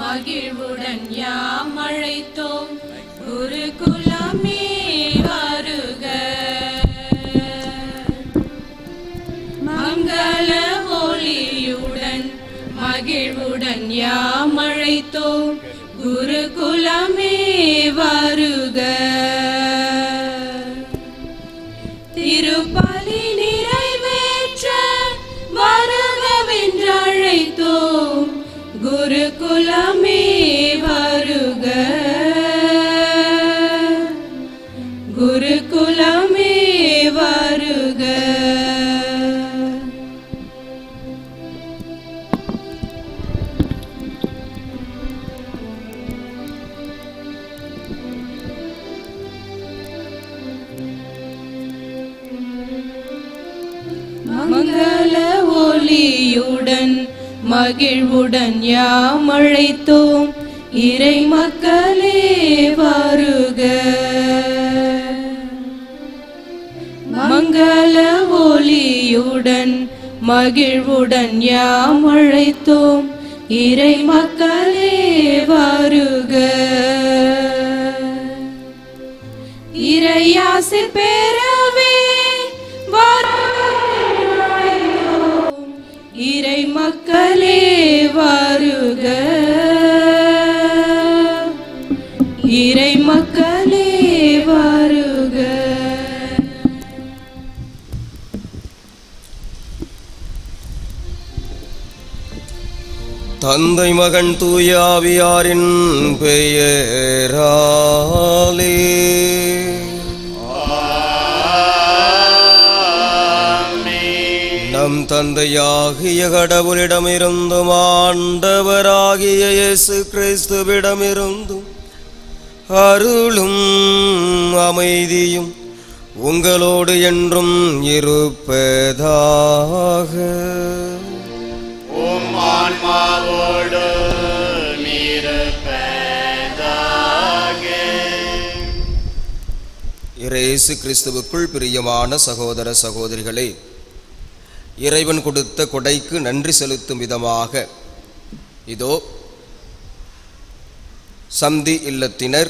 மகிழ்வுடன் யாம் அழைத்தோம் குருகுலமே வருக மங்கள ஒளியுடன் மகிழ்வுடன் யாம் அழைத்தோம் குருகுலமே வருக திருப்பலி நிறைவேற்ற வருகவென்றழைத்தோம் குருகுலமே வருக குருகுலமே வருக மங்கள ஒளியுடன் மகிழ்வுடன் யாம் அழைத்தோம் இறை மக்களே வருக மங்கள ஒளியுடன் மகிழ்வுடன் யாம் அழைத்தோம் இறை மக்களே வருக இறையாசி பெறவே வருகிறோம். இறை மக்களே வருக இறை மக்களே வருக தந்தை மகன் தூயாவியாரின் பெயராலே நம் தந்தையாகிய கடவுளிடமிருந்தும் ஆண்டவராகிய இயேசு கிறிஸ்துவிடமிருந்தும் அருளும் அமைதியும் உங்களோடு என்றும் இருப்பதாக உம் ஆன்மாவோடு இருப்பதாக இயேசு கிறிஸ்துவுக்குள் பிரியமான சகோதர சகோதரிகளே இறைவன் கொடுத்த கொடைக்கு நன்றி செலுத்தும் விதமாக இதோ சந்தி இல்லத்தினர்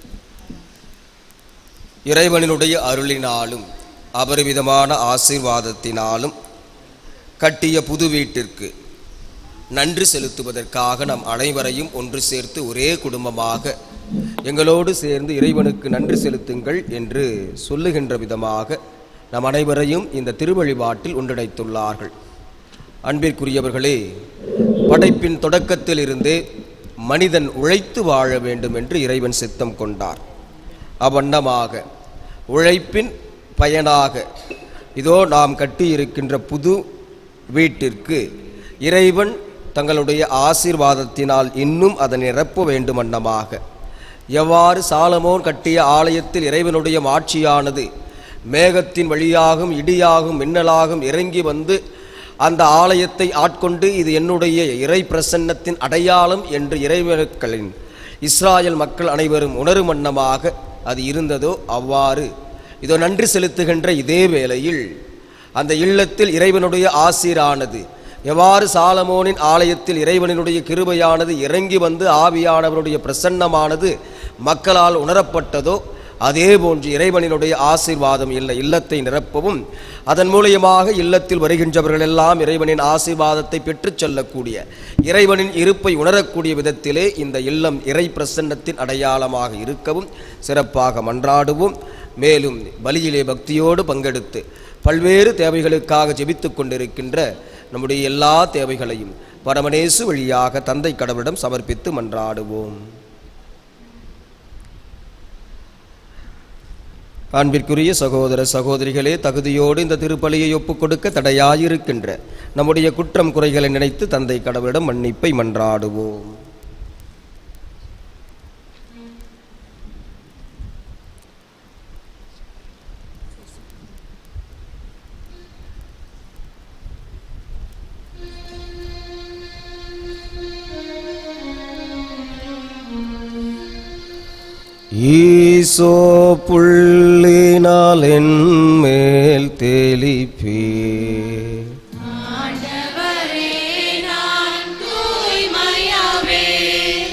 இறைவனினுடைய அருளினாலும் அபரிவிதமான ஆசீர்வாதத்தினாலும் கட்டிய புது வீட்டிற்கு நன்றி செலுத்துவதற்காக நம் அனைவரையும் ஒன்று சேர்த்து ஒரே குடும்பமாக எங்களோடு சேர்ந்து இறைவனுக்கு நன்றி செலுத்துங்கள் என்று சொல்லுகின்ற விதமாக நம் அனைவரையும் இந்த திருவழிபாட்டில் ஒன்றிணைத்துள்ளார்கள் அன்பிற்குரியவர்களே படைப்பின் தொடக்கத்தில் இருந்தே மனிதன் உழைத்து வாழ வேண்டும் என்று இறைவன் சித்தம் கொண்டார் அவ்வண்ணமாக உழைப்பின் பயனாக இதோ நாம் கட்டியிருக்கின்ற புது வீட்டிற்கு இறைவன் தங்களுடைய ஆசீர்வாதத்தினால் இன்னும் அதை நிரப்ப வேண்டும் வண்ணமாக எவ்வாறு சாலமோன் கட்டிய ஆலயத்தில் இறைவனுடைய மாட்சியானது மேகத்தின் வழியாகும் இடியாகும் மின்னலாகும் இறங்கி வந்து அந்த ஆலயத்தை ஆட்கொண்டு இது என்னுடைய இறை பிரசன்னத்தின் அடையாளம் என்று இறைவனுக்களின் இஸ்ராயல் மக்கள் அனைவரும் உணரும் வண்ணமாக அது இருந்ததோ அவ்வாறு இதோ நன்றி செலுத்துகின்ற இதே வேளையில் அந்த இல்லத்தில் இறைவனுடைய ஆசீரானது எவ்வாறு சாலமோனின் ஆலயத்தில் இறைவனினுடைய கிருபையானது இறங்கி வந்து ஆவியானவருடைய பிரசன்னமானது மக்களால் உணரப்பட்டதோ அதே போன்று இறைவனினுடைய ஆசீர்வாதம் இல்லை இல்லத்தை நிரப்பவும் அதன் மூலியமாக இல்லத்தில் வருகின்றவர்கள் எல்லாம் இறைவனின் ஆசீர்வாதத்தை பெற்றுச் செல்லக்கூடிய இறைவனின் இருப்பை உணரக்கூடிய விதத்திலே இந்த இல்லம் இறை பிரசன்னத்தின் அடையாளமாக இருக்கவும் சிறப்பாக மன்றாடுவோம் மேலும் பலியிலே பக்தியோடு பங்கெடுத்து பல்வேறு தேவைகளுக்காக ஜெபித்துக் கொண்டிருக்கின்ற நம்முடைய எல்லா தேவைகளையும் பரமனேசு வழியாக தந்தை கடவுளிடம் சமர்ப்பித்து மன்றாடுவோம் அன்பிற்குரிய சகோதர சகோதரிகளே தகுதியோடு இந்த திருப்பலியை ஒப்புக் கொடுக்க தடையாயிருக்கின்ற நம்முடைய குற்றம் குறைகளை நினைத்து தந்தை கடவுளிடம் மன்னிப்பை மன்றாடுவோம் ஈசோ புள்ளினால் என் மேல் தெளிப்பே ஆண்டவரே நான் தூய்மையாவே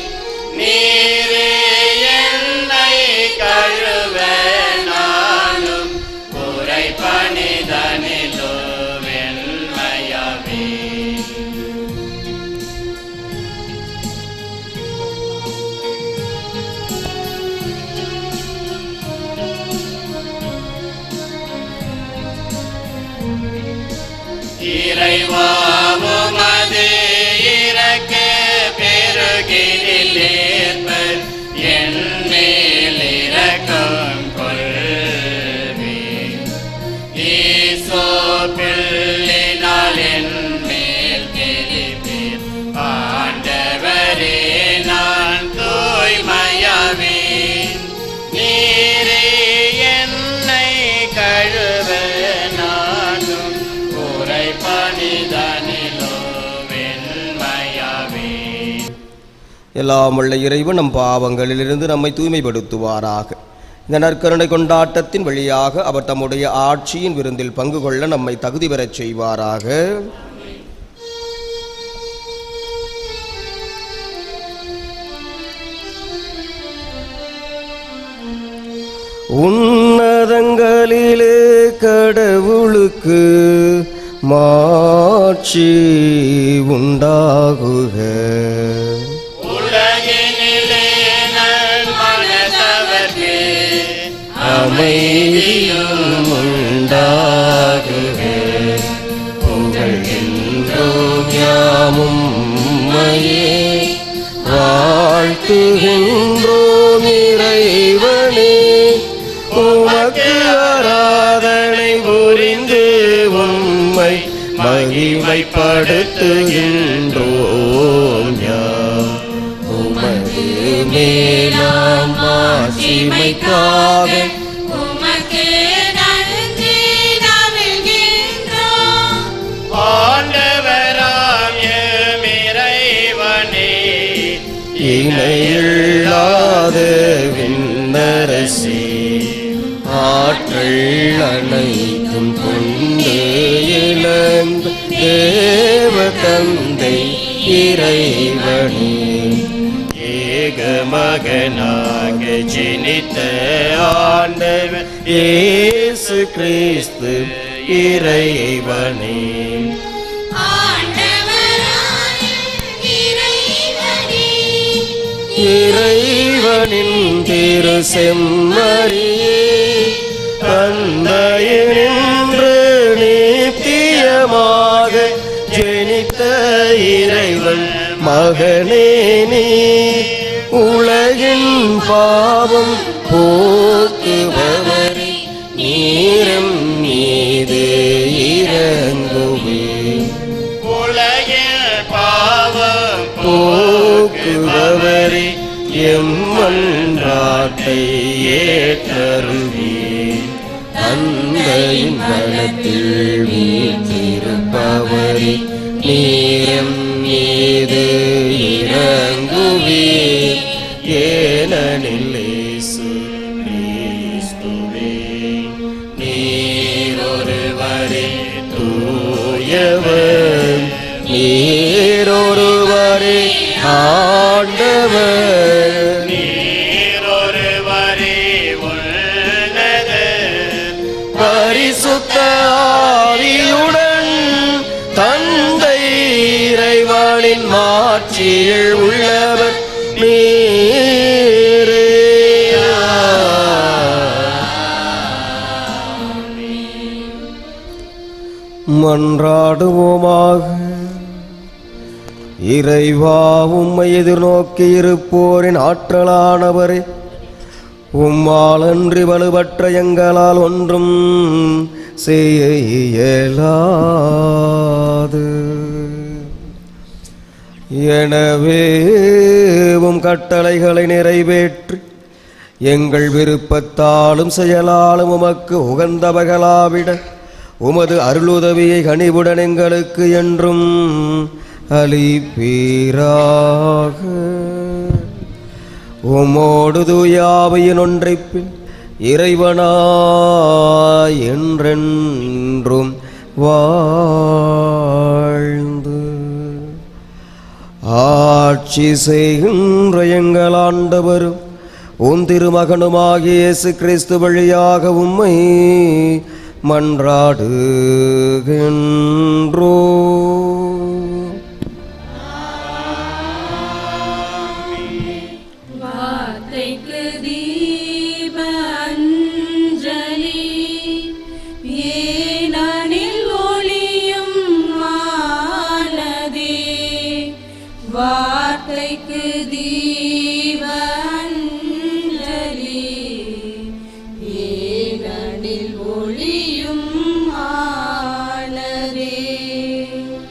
கழுவ நானும் உரை பணிதனிலோ வெண்மையாவே எல்லாம் உள்ள இறைவன் நம் பாவங்களிலிருந்து நம்மை தூய்மைப்படுத்துவாராக இந்த நற்கருணை கொண்டாட்டத்தின் வழியாக அவர் தம்முடைய ஆட்சியின் விருந்தில் பங்கு கொள்ள நம்மை தகுதி பெறச் செய்வாராக உன்னதங்களிலே கடவுளுக்கு மாட்சி உண்டாகுக உலகினிலே நல் மனதவர்க்கு அமைதியும் உண்டாகுக புகழ்கின்றோம் யாமும் உம்மையே வாழ்த்துகின்றோம் இறைவனே உமக்கு ஆராதனை புரிந்து உம்மை மகிமைப்படுத்துகின்றோம் யாம் உமது மேலாம் மாட்சிமைக்காக உமக்கு நன்றி நல்கின்றோம் ஆண்டவராம் எம் இறைவனே இணையில்லாத விண்ணரசி ஆற்றல் அனைத்தும் கொண்டு இழந்த தேவ தந்தை இறைவனே ஏக மகனாக ஜனித்த ஆண்டவர் இயேசு கிறிஸ்து இறைவனே ஆண்டவராய இறைவனே இறைவனின் திரு செம்மறியே தந்தையினின்று நித்தியமாக ஜெனித்த இறைவன் மகனே நீ உலகின் பாவம் போக்குபவரே நீரம் மீது இறங்குவே உலகில் பாவம் போக்குபவரே எம்மன்றாட்டை ஏற்றருவே தந்தையின் வளத்தில் வீற்றிருப்பவரே நேரம் மீது இறங்குவே ஏனெனில் இயேசு கிறிஸ்துவே நீரொருவரே தூயவர் நீரொருவரே ஆண்டவர் நீரொருவரே உள்ளது பரிசுத்த ஆவியுடன் தந்தை இறைவனின் மாட்சியில் உள்ளவர் நீரே மன்றாடுவோமாக இறைவா உம்மை எதிர்நோக்கி இருப்போரின் ஆற்றலானவரே உம்மாலன்றி வலுவற்ற எங்களால் ஒன்றும் செய்ய இயலாது எனவே உம் கட்டளைகளை நிறைவேற்றி எங்கள் விருப்பத்தாலும் செயலாலும் உமக்கு உகந்தவகளாவிட உமது அருளுதவியை கனிவுடன் எங்களுக்கு என்றும் அளிப்பீராக உமோடு தூயாவையின் ஒன்றைப்பில் இறைவனாய் என்றென்றும் வாழ்ந்து ஆட்சி செய்கின்ற எங்கள் ஆண்டவரும் உன் திருமகனுமாகிய இயேசு கிறிஸ்து வழியாக உம்மை மன்றாடுகின்றோ வார்த்தைக்கு தீப அஞ்சலி ஏனெனில் ஒளியும் மானதே வார்த்தைக்கு தீப அஞ்சலி ஏனெனில் ஒளியும் மானதே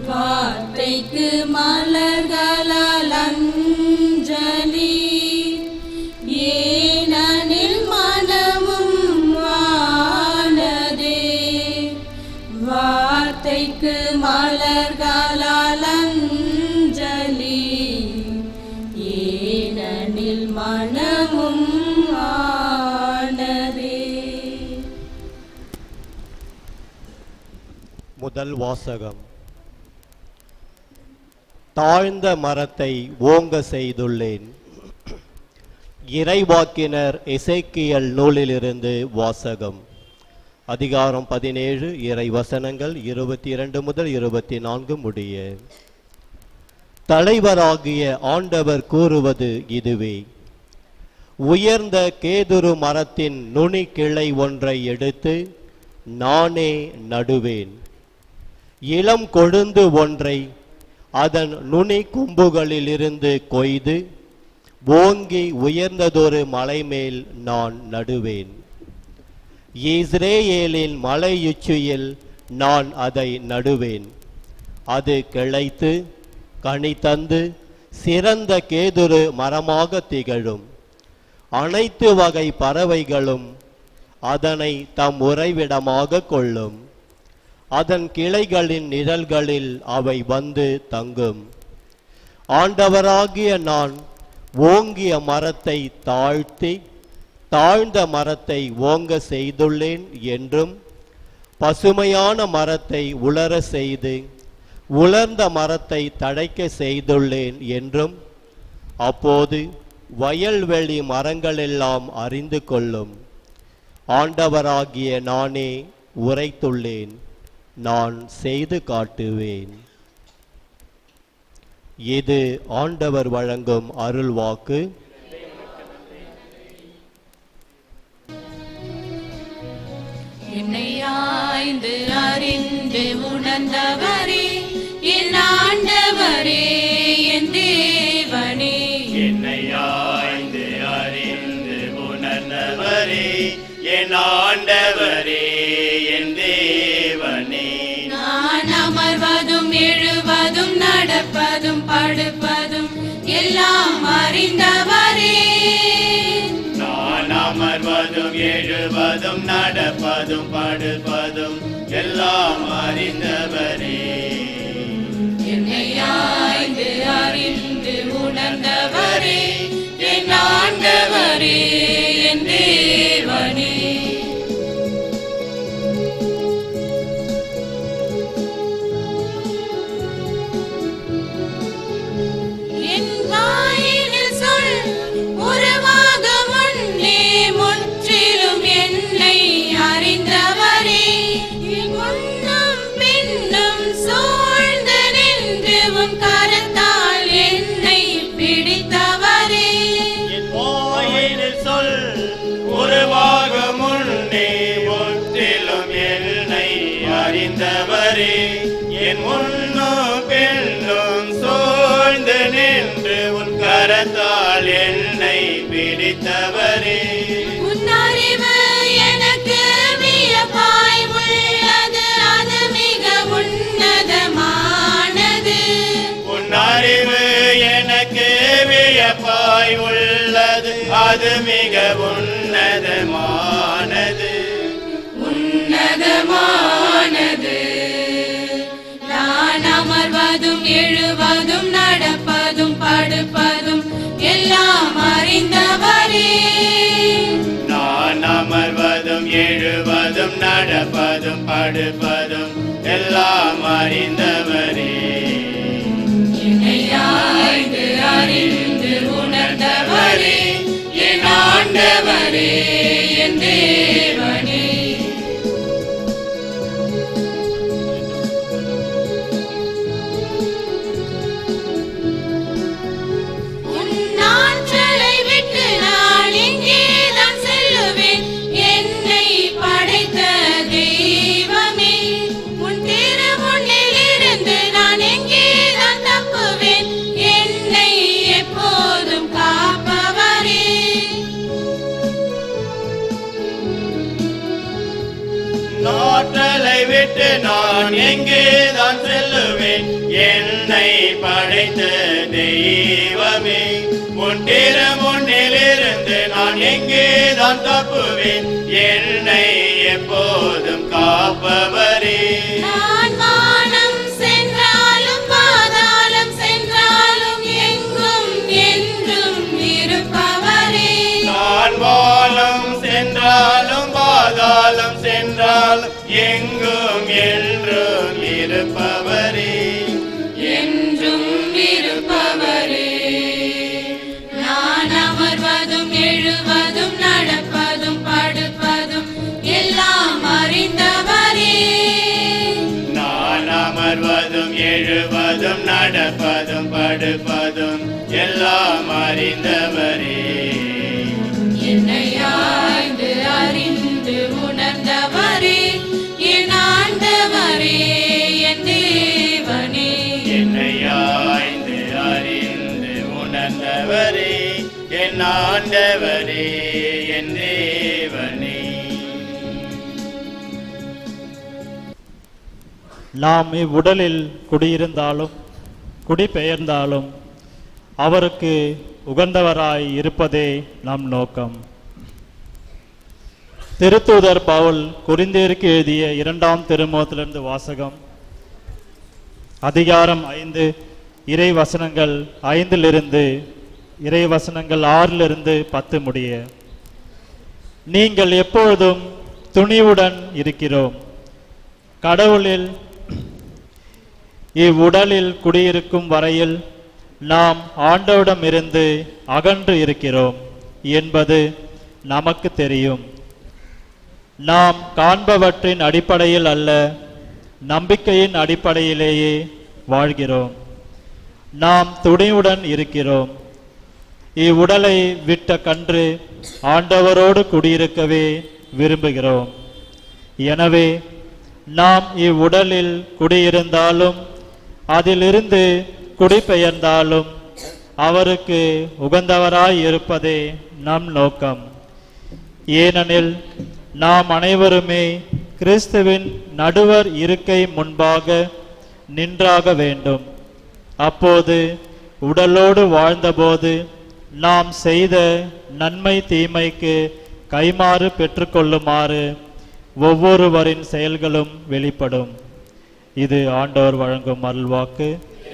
வார்த்தைக்கு மலர்களால் அஞ்சலி ஏனெனில் மனமும் வானதே வார்த்தைக்கு மலர்களால் அஞ்சலி ஏனெனில் மனமும் வானதே முதல் வாசகம் தாழ்ந்த மரத்தை ஓங்க செய்துள்ளேன் இறைவாக்கினர் எசேக்கியல் நூலிலிருந்து வாசகம் அதிகாரம் பதினேழு இறை வசனங்கள் இருபத்தி இரண்டு முதல் இருபத்தி நான்கு முடிய தலைவராகிய ஆண்டவர் கூறுவது இதுவே உயர்ந்த கேதுரு மரத்தின் நுனி கிளை ஒன்றை எடுத்து நானே நடுவேன் இளம் கொழுந்து ஒன்றை அதன் நுனி கொம்புகளிலிருந்து கொய்து ஓங்கி உயர்ந்ததொரு மலைமேல் நான் நடுவேன் இஸ்ரேலின் மலையுச்சியில் நான் அதை நடுவேன் அது கிளைத்து கனி தந்து சிறந்த கேதுரு மரமாக திகழும் அனைத்து வகை பறவைகளும் அதனை தம் உறைவிடமாக கொள்ளும் அதன் கிளைகளின் நிழல்களில் அவை வந்து தங்கும் ஆண்டவராகிய நான் ஓங்கிய மரத்தை தாழ்த்தி தாழ்ந்த மரத்தை ஓங்க செய்துள்ளேன் என்றும் பசுமையான மரத்தை உலர செய்து உலர்ந்த மரத்தை தழைக்க செய்துள்ளேன் என்றும் அப்போது வயல்வெளி மரங்களெல்லாம் அறிந்து கொள்ளும் ஆண்டவராகிய நானே உரைத்துள்ளேன் நான் செய்து காட்டுவேன் இது ஆண்டவர் வழங்கும் அருள்வாக்கு என்னை ஆய்ந்து அறிந்து உணர்ந்தவரே என் ஆண்டவரே என் தேவனே என்னை ஆய்ந்து அறிந்து உணர்ந்தவரே என் ஆண்டவரே என் தேவனே நான் அமர்வதும் எழுவதும் நடப்பதும் படுப்பதும் எல்லாம் அறிந்தவரே நான் அமர்வதும் எழுவதும் நடப்பதும் படுப்பதும் எல்லாம் அறிந்தவரே என்னை ஆய்ந்து அறிந்து உணர்ந்தவரே என் ஆண்டவரே என் தேவனே என் வாயினில் சொல் உருவாக முன்னே முற்றிலும் என்னை அறிந்தவரே என் முன்னும் பின்னும் சூழ்ந்து நின்று உன் கரத்தால் என்னை பிடித்தவரே என் வாயினில் சொல் உருவாக முன்னே முற்றிலும் என்னை அறிந்தவரே என் முன்னும் பின்னும் சூழ்ந்து நின்று உன் கரத்தால் என்னை பிடித்தவரே உன் அறிவு எனக்கு வியப்பாய் உள்ளது அது மிக உன்னதமானது உன் அறிவு எனக்கு வியப்பாய் உள்ளது அது மிக உன்னதமானது உன்னதமானது நான் அமர்வதும் எழுவதும் நடப்பதும் படுப்பதும் எல்லாம் அறிந்தவரே நான் அமர்வதும் எழுவதும் நடப்பதும் படுப்பதும் எல்லாம் அறிந்தவரே என்னை ஆய்ந்து அறிந்து உணர்ந்தவரே என் ஆண்டவரே என் தேவனே உன் ஆற்றலை விட்டு நான் எங்கேதான் செல்லுவேன் என்னை படைத்த தெய்வமே உன் திருமுன்னில் இருந்து நான் எங்கேதான் தப்புவேன் என்னை எப்போதும் காப்பவரே நாற்றலை விட்டு நான் எங்கே தான் செல்லுவேன் என்னை படைத்த தெய்வமே உன் முன்னிலிருந்து நான் எங்கே தான் தப்புவேன் என்னை எப்போதும் காப்பவரே நான் வானம் சென்றாலும் பாதாளம் சென்றாலும் எங்கும் என்றும் இருப்பவரே நான் வானம் சென்றாலும் பாதாளம் சென்றாலும் எங்கும் என்றும் இருப்பவரே என்றும் இருப்பவரே நான் அமர்வதும் எழுவதும் நடப்பதும் படுப்பதும் எல்லாம் அறிந்தவரே நான் அமர்வதும் எழுவதும் நடப்பதும் படுப்பதும் எல்லாம் அறிந்தவரே என்னை ஆய்ந்து அறிந்து உணர்ந்தவரே என் ஆண்டவரே என் தேவனே என்னை ஆய்ந்து அறிந்து உணர்ந்தவரே என் ஆண்டவரே என் தேவனே நாம் இவ்வுடலில் குடியிருந்தாலும் குடிபெயர்ந்தாலும் அவருக்கு உகந்தவராய் இருப்பதே நம் நோக்கம் திருத்தூதர் பவுல் குறிந்தேருக்கு எழுதிய இரண்டாம் திருமுகத்திலிருந்து வாசகம் அதிகாரம் ஐந்து இறை வசனங்கள் ஐந்திலிருந்து இறை வசனங்கள் ஆறிலிருந்து பத்து முடிய நீங்கள் எப்பொழுதும் துணிவுடன் இருக்கிறோம் கடவுளில் இவ்வுடலில் குடியிருக்கும் வரையில் நாம் ஆண்டவரிடமிருந்து அகன்று இருக்கிறோம் என்பது நமக்கு தெரியும் நாம் காண்பவற்றின் அடிப்படையில் அல்ல நம்பிக்கையின் அடிப்படையிலேயே வாழ்கிறோம் நாம் துணிவுடன் இருக்கிறோம் இவ்வுடலை விட்ட கன்று ஆண்டவரோடு குடியிருக்கவே விரும்புகிறோம் எனவே நாம் இவ்வுடலில் குடியிருந்தாலும் அதிலிருந்து குடிபெயர்ந்தாலும் அவருக்கு உகந்தவராய் இருப்பதே நம் நோக்கம் ஏனெனில் நாம் அனைவருமே கிறிஸ்துவின் நடுவர் இருக்கை முன்பாக நின்றாக வேண்டும் அப்போது உடலோடு வாழ்ந்தபோது நாம் செய்த நன்மை தீமைக்கு கைமாறு பெற்றுக்கொள்ளுமாறு ஒவ்வொருவரின் செயல்களும் வெளிப்படும் இது ஆண்டவர் வழங்கும் அருள்வாக்கு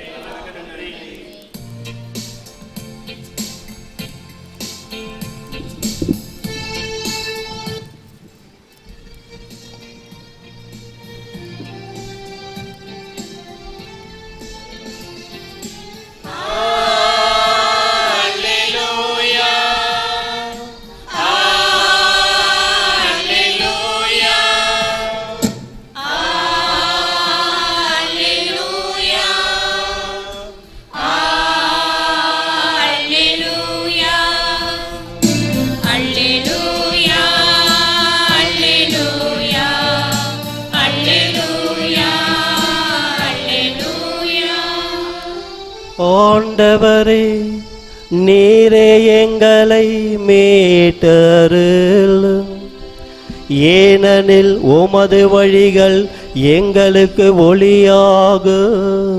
ஆண்டவரே நீரே எங்களை மீட்டருளும் ஏனெனில் உமது வழிகள் எங்களுக்கு ஒளியாகும்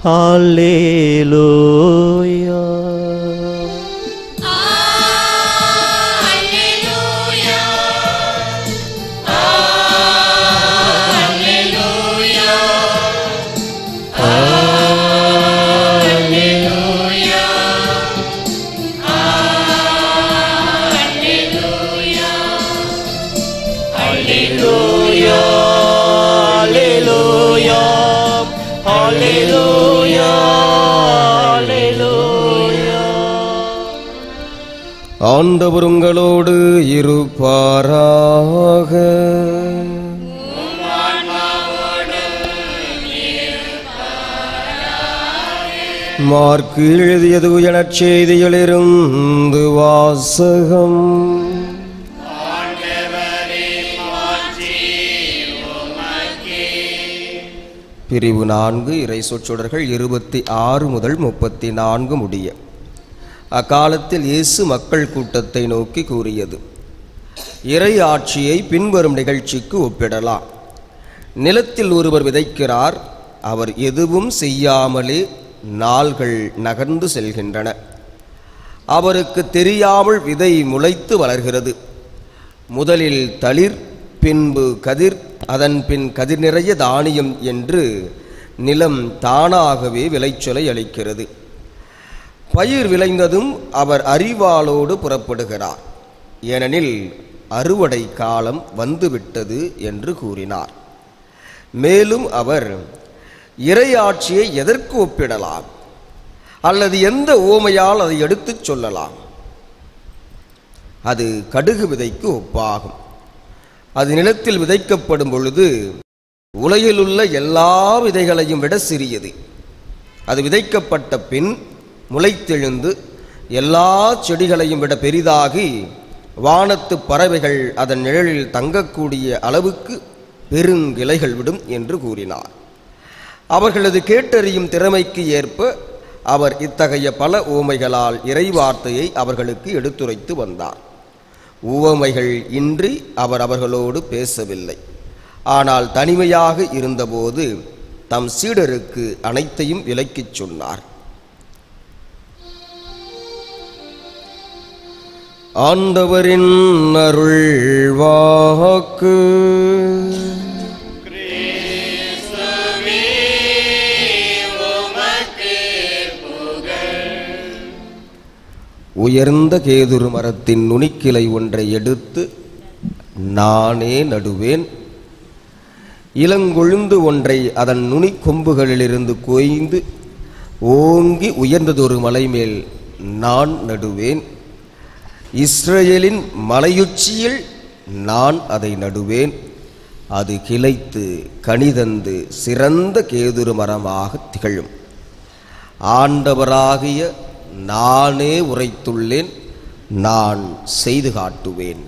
அல்லேலூயா Alleluia, Alleluia, Alleluia. ஆண்டவர் உங்களோடு இருப்பாராக மார்க்கு எழுதியது எனச் செய்தியிலிருந்து வாசகம் பிரிவு நான்கு இறை சொற்றொடர்கள் இருபத்தி ஆறு முதல் முப்பத்தி நான்கு முடிய அக்காலத்தில் இயேசு மக்கள் கூட்டத்தை நோக்கி கூறியது இறை ஆட்சியை பின்வரும் நிகழ்ச்சிக்கு ஒப்பிடலாம் நிலத்தில் ஒருவர் விதைக்கிறார் அவர் எதுவும் செய்யாமலே நாள்கள் நகர்ந்து செல்கின்றன அவருக்கு தெரியாமல் விதை முளைத்து வளர்கிறது முதலில் தளிர் பின்பு கதிர் அதன் பின் கதிர் நிறைய தானியம் என்று நிலம் தானாகவே விளைச்சலை அளிக்கிறது பயிர் விளைந்ததும் அவர் அறிவாளோடு புறப்படுகிறார் ஏனெனில் அறுவடை காலம் வந்துவிட்டது என்று கூறினார் மேலும் அவர் இறையாட்சியை எதற்கு ஒப்பிடலாம் அல்லது எந்த ஓமையால் அதை எடுத்துச் சொல்லலாம் அது கடுகு விதைக்கு ஒப்பாகும் அது நிலத்தில் விதைக்கப்படும் பொழுது உலகிலுள்ள எல்லா விதைகளையும் விட சிறியது அது விதைக்கப்பட்ட பின் முளைத்தெழுந்து எல்லா செடிகளையும் விட பெரிதாகி வானத்து பறவைகள் அதன் நிழலில் தங்கக்கூடிய அளவுக்கு பெருங்கிளைகள் விடும் என்று கூறினார் அவர்களது கேட்டறியும் திறமைக்கு ஏற்ப அவர் இத்தகைய பல ஊமைகளால் இறைவார்த்தையை அவர்களுக்கு எடுத்துரைத்து வந்தார் உவமைகள் இன்றி அவர் அவர்களோடு பேசவில்லை ஆனால் தனிமையாக இருந்தபோது தம் சீடருக்கு அனைத்தையும் விலக்கிச் சொன்னார் ஆண்டவரின் அருள் வாக்கு உயர்ந்த கேதுரு மரத்தின் நுனிக்கிளை ஒன்றை எடுத்து நானே நடுவேன் இளங்கொழுந்து ஒன்றை அதன் நுனிக் கொம்புகளிலிருந்து கொய்ந்து ஓங்கி உயர்ந்ததொரு மலை மேல் நான் நடுவேன் இஸ்ரேலின் மலையுச்சியில் நான் அதை நடுவேன் அது கிளைத்து கனிதந்து சிறந்த கேதுரு மரமாக திகழும் ஆண்டவராகிய நானே உரைத்துள்ளேன் நான் செய்து காட்டுவேன்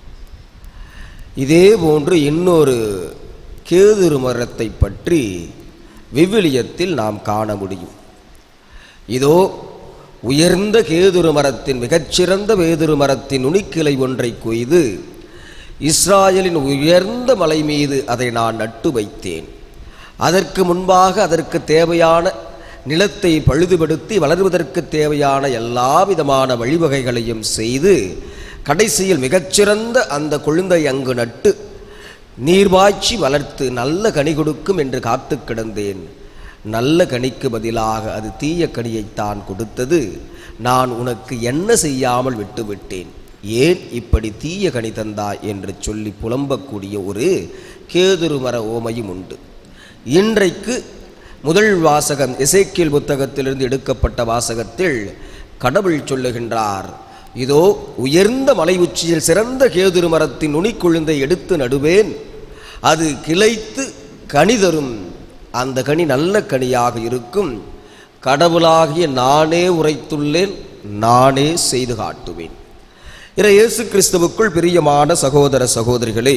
இதே போன்று இன்னொரு கேதுரு மரத்தை பற்றி விவிலியத்தில் நாம் காண முடியும் இதோ உயர்ந்த கேதுரு மரத்தின் மிகச்சிறந்த வேதுரு மரத்தின் நுனிக்கிளை ஒன்றை கொய்து இஸ்ராயலின் உயர்ந்த மலை மீது அதை நான் நட்டு வைத்தேன் அதற்கு முன்பாக அதற்கு தேவையான நிலத்தை பழுதுபடுத்தி வளருவதற்கு தேவையான எல்லா விதமான வழிவகைகளையும் செய்து கடைசியில் மிகச்சிறந்த அந்த கொழுந்தை அங்கு நட்டு நீர்வாய்ச்சி வளர்த்து நல்ல கனி கொடுக்கும் என்று காத்து கிடந்தேன் நல்ல கனிக்கு பதிலாக அது தீய கனியைத்தான் கொடுத்தது நான் உனக்கு என்ன செய்யாமல் விட்டுவிட்டேன் ஏன் இப்படி தீய கனி தந்தாய் என்று சொல்லி புலம்பக்கூடிய ஒரு கேதுரு மர ஓமையும் உண்டு இன்றைக்கு முதல் வாசகம் எசேக்கியல் புத்தகத்திலிருந்து எடுக்கப்பட்ட வாசகத்தில் கடவுள் சொல்லுகின்றார் இதோ உயர்ந்த மலை உச்சியில் சிறந்த கேதுரு மரத்தின் நுனிக்கொழுந்தை எடுத்து நடுவேன் அது கிளைத்து கனி தரும் அந்த கனி நல்ல கனியாக இருக்கும் கடவுளாகிய நானே உரைத்துள்ளேன் நானே செய்து காட்டுவேன் இறை இயேசு கிறிஸ்துவுக்குள் பிரியமான சகோதர சகோதரிகளே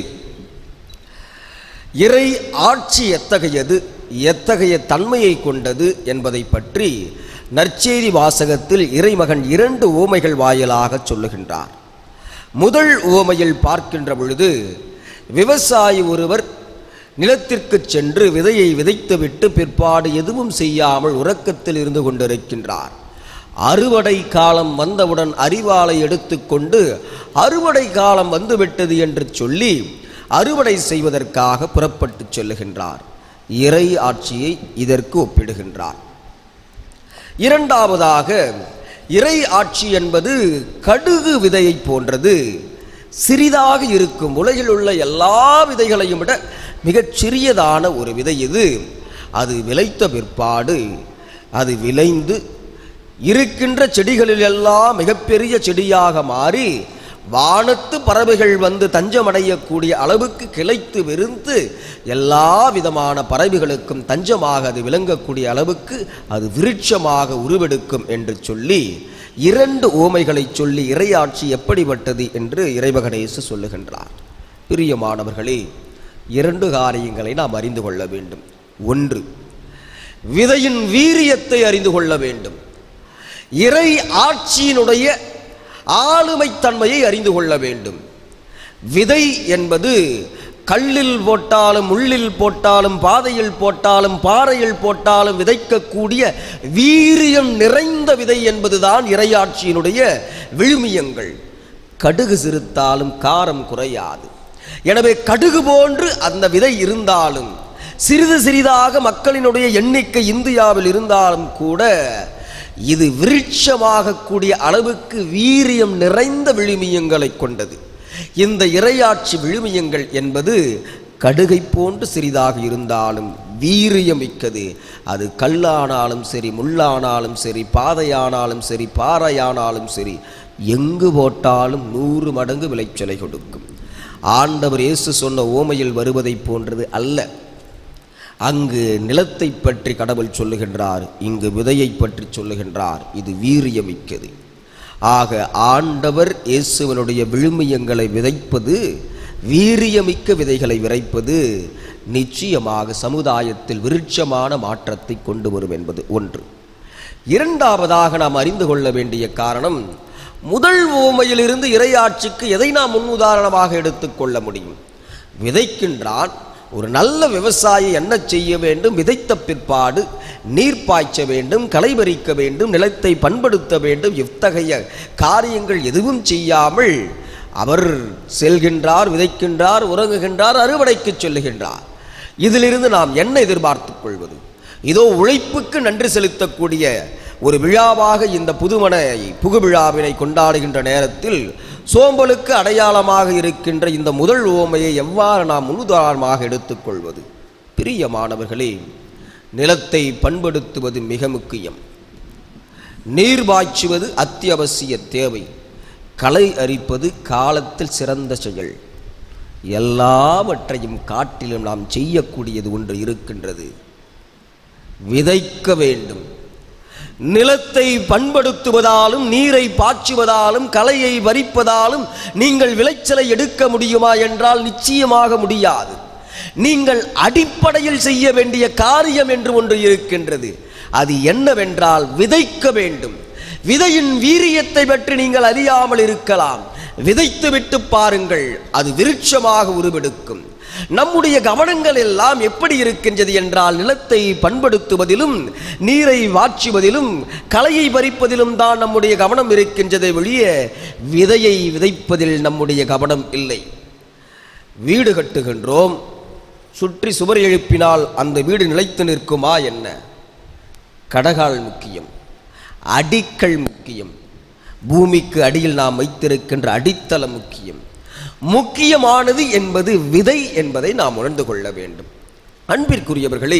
இறை ஆட்சி எத்தகையது எத்தகைய தன்மையை கொண்டது என்பதை பற்றி நற்செய்தி வாசகத்தில் இறைமகன் இரண்டு ஓமைகள் வாயிலாக சொல்லுகின்றார் முதல் ஓமையில் பார்க்கின்ற பொழுது விவசாயி ஒருவர் நிலத்திற்கு சென்று விதையை விதைத்துவிட்டு பிற்பாடு எதுவும் செய்யாமல் உறக்கத்தில் இருந்து கொண்டிருக்கின்றார் அறுவடை காலம் வந்தவுடன் அறிவாளை எடுத்துக்கொண்டு அறுவடை காலம் வந்துவிட்டது என்று சொல்லி அறுவடை செய்வதற்காக புறப்பட்டு செல்லுகின்றார் இறை ஆட்சியை இதற்கு ஒப்பிடுகின்றார் இரண்டாவதாக இறை ஆட்சி என்பது கடுகு விதையைப் போன்றது சிறிதாக இருக்கும் உலகில் உள்ள எல்லா விதைகளையும் விட மிகச் சிறியதான ஒரு விதை இது அது விளைத்த பிற்பாடு அது விளைந்து இருக்கின்ற செடிகளில் எல்லாம் மிகப்பெரிய செடியாக மாறி வானத்து பறவைகள் வந்து தஞ்சமடையக்கூடிய அளவுக்கு கிளைத்து விருந்து எல்லா விதமான பறவைகளுக்கும் தஞ்சமாக அது விளங்கக்கூடிய அளவுக்கு அது விருட்சமாக உருவெடுக்கும் என்று சொல்லி இரண்டு ஓமைகளை சொல்லி இறையாட்சி எப்படிப்பட்டது என்று இறைவகணேசு சொல்லுகின்றார் பிரியமானவர்களே இரண்டு காரியங்களை நாம் அறிந்து கொள்ள வேண்டும் ஒன்று விதையின் வீரியத்தை அறிந்து கொள்ள வேண்டும் இறை ஆட்சியினுடைய ஆளுமைத்தன்மையை அறிந்து கொள்ள வேண்டும் விதை என்பது கல்லில் போட்டாலும் முள்ளில் போட்டாலும் பாதையில் போட்டாலும் பாறையில் போட்டாலும் விதைக்கக்கூடிய வீரியம் நிறைந்த விதை என்பதுதான் இறையாட்சியினுடைய விழுமியங்கள் கடுகு சிறுத்தாலும் காரம் குறையாது எனவே கடுகு போன்று அந்த விதை இருந்தாலும் சிறிது சிறிதாக மக்களினுடைய எண்ணிக்கை இந்தியாவில் இருந்தாலும் கூட இது விருட்சமாகக்கூடிய அளவுக்கு வீரியம் நிறைந்த விழுமியங்களை கொண்டது இந்த இரையாட்சி விழுமியங்கள் என்பது கடுகை போன்று சிறிதாக இருந்தாலும் வீரியமிக்கது அது கல்லானாலும் சரி முள்ளானாலும் சரி பாதையானாலும் சரி பாறையானாலும் சரி எங்கு போட்டாலும் நூறு மடங்கு விளைச்சலை கொடுக்கும் ஆண்டவர் இயேசு சொன்ன ஓமையில் வருவதைப் போன்றது அல்ல அங்கு நிலத்தை பற்றி கடவுள் சொல்லுகின்றார் இங்கு விதையை பற்றி சொல்லுகின்றார் இது வீரியமிக்கது ஆக ஆண்டவர் இயேசுவனுடைய விழுமியங்களை விதைப்பது வீரியமிக்க விதைகளை விதைப்பது நிச்சயமாக சமுதாயத்தில் விருட்சமான மாற்றத்தை கொண்டு வரும் என்பது ஒன்று இரண்டாவதாக நாம் அறிந்து கொள்ள வேண்டிய காரணம் முதல் ஓமையிலிருந்து இறையாட்சிக்கு எதை நாம் முன்னுதாரணமாக எடுத்துக்கொள்ள முடியும் விதைக்கின்றான் ஒரு நல்ல விவசாயி என்ன செய்ய வேண்டும் விதைத்த பிற்பாடு நீர் பாய்ச்ச வேண்டும் களை பறிக்க வேண்டும் நிலத்தை பண்படுத்த வேண்டும் இத்தகைய காரியங்கள் எதுவும் செய்யாமல் அவர் செல்கின்றார் விதைக்கின்றார் உறங்குகின்றார் அறுவடைக்கு செல்லுகின்றார் இதிலிருந்து நாம் என்ன எதிர்பார்த்துக் கொள்வது இதோ உழைப்புக்கு நன்றி செலுத்தக்கூடிய ஒரு விழாவாக இந்த புதுமனை புகுவிழாவினை கொண்டாடுகின்ற நேரத்தில் சோம்பலுக்கு அடையாளமாக இருக்கின்ற இந்த முதல் ஓமையை எவ்வாறு நாம் முன்னுதாரணமாக எடுத்துக்கொள்வது பிரியமானவர்களே நிலத்தை பண்படுத்துவது மிக முக்கியம் நீர் பாய்ச்சுவது அத்தியாவசிய தேவை களை அரிப்பது காலத்தில் சிறந்த செயல் எல்லாவற்றையும் காட்டிலும் நாம் செய்யக்கூடியது ஒன்று இருக்கின்றது விதைக்க வேண்டும் நிலத்தை பண்படுத்துவதாலும் நீரை பாய்ச்சுவதாலும் களையை வரிப்பதாலும் நீங்கள் விளைச்சலை எடுக்க முடியுமா என்றால் நிச்சயமாக முடியாது நீங்கள் அடிப்படையில் செய்ய வேண்டிய காரியம் என்று ஒன்று இருக்கின்றது அது என்னவென்றால் விதைக்க வேண்டும் விதையின் வீரியத்தை பற்றி நீங்கள் அறியாமல் இருக்கலாம் விதைத்து விட்டு பாருங்கள் அது விருட்சமாக உருவெடுக்கும் நம்முடைய கவனங்கள் எல்லாம் எப்படி இருக்கின்றது என்றால் நிலத்தை பண்படுத்துவதிலும் நீரை வாச்சுவதிலும் களையை பறிப்பதிலும் தான் நம்முடைய கவனம் இருக்கின்றதை வெளிய விதையை விதைப்பதில் நம்முடைய கவனம் இல்லை வீடு கட்டுகின்றோம் சுற்றி சுவர் எழுப்பினால் அந்த வீடு நிலைத்து நிற்குமா என்ன கடகால் முக்கியம் அடிக்கல் முக்கியம் பூமிக்கு அடியில் நாம் வைத்திருக்கின்ற அடித்தளம் முக்கியம் முக்கியமானது என்பது விதை என்பதை நாம் உணர்ந்து கொள்ள வேண்டும் அன்பிற்குரியவர்களே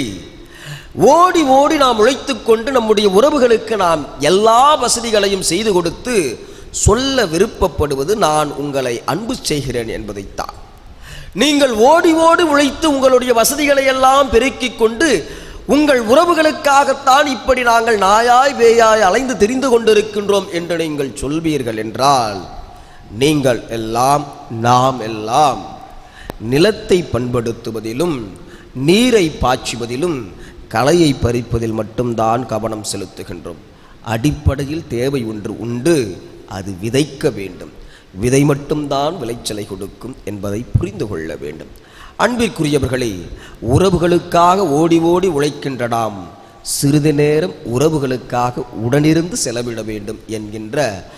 ஓடி ஓடி நாம் உழைத்துக் கொண்டு நம்முடைய உறவுகளுக்கு நாம் எல்லா வசதிகளையும் செய்து கொடுத்து சொல்ல விருப்பப்படுவது நான் உங்களை அன்பு செய்கிறேன் என்பதைத்தான் நீங்கள் ஓடி ஓடி உழைத்து உங்களுடைய வசதிகளை எல்லாம் பெருக்கிக் கொண்டு உங்கள் உறவுகளுக்காகத்தான் இப்படி நாங்கள் நாயாய் வேயாய் அலைந்து தெரிந்து கொண்டிருக்கின்றோம் என்று நீங்கள் சொல்வீர்கள் என்றால் நீங்கள் எல்லாம் நாம் எல்லாம் நிலத்தை பண்படுத்துவதிலும் நீரை பாய்ச்சுவதிலும் களையை பறிப்பதில் மட்டும்தான் கவனம் செலுத்துகின்றோம் அடிப்படையில் தேவை ஒன்று உண்டு அது விதைக்க வேண்டும் விதை மட்டும்தான் விளைச்சலை கொடுக்கும் என்பதை புரிந்து கொள்ள வேண்டும் அன்பிற்குரியவர்களே உறவுகளுக்காக ஓடி ஓடி உழைக்கின்ற நாம் சிறிது நேரம் உறவுகளுக்காக உடனிருந்து செலவிட வேண்டும் என்கின்ற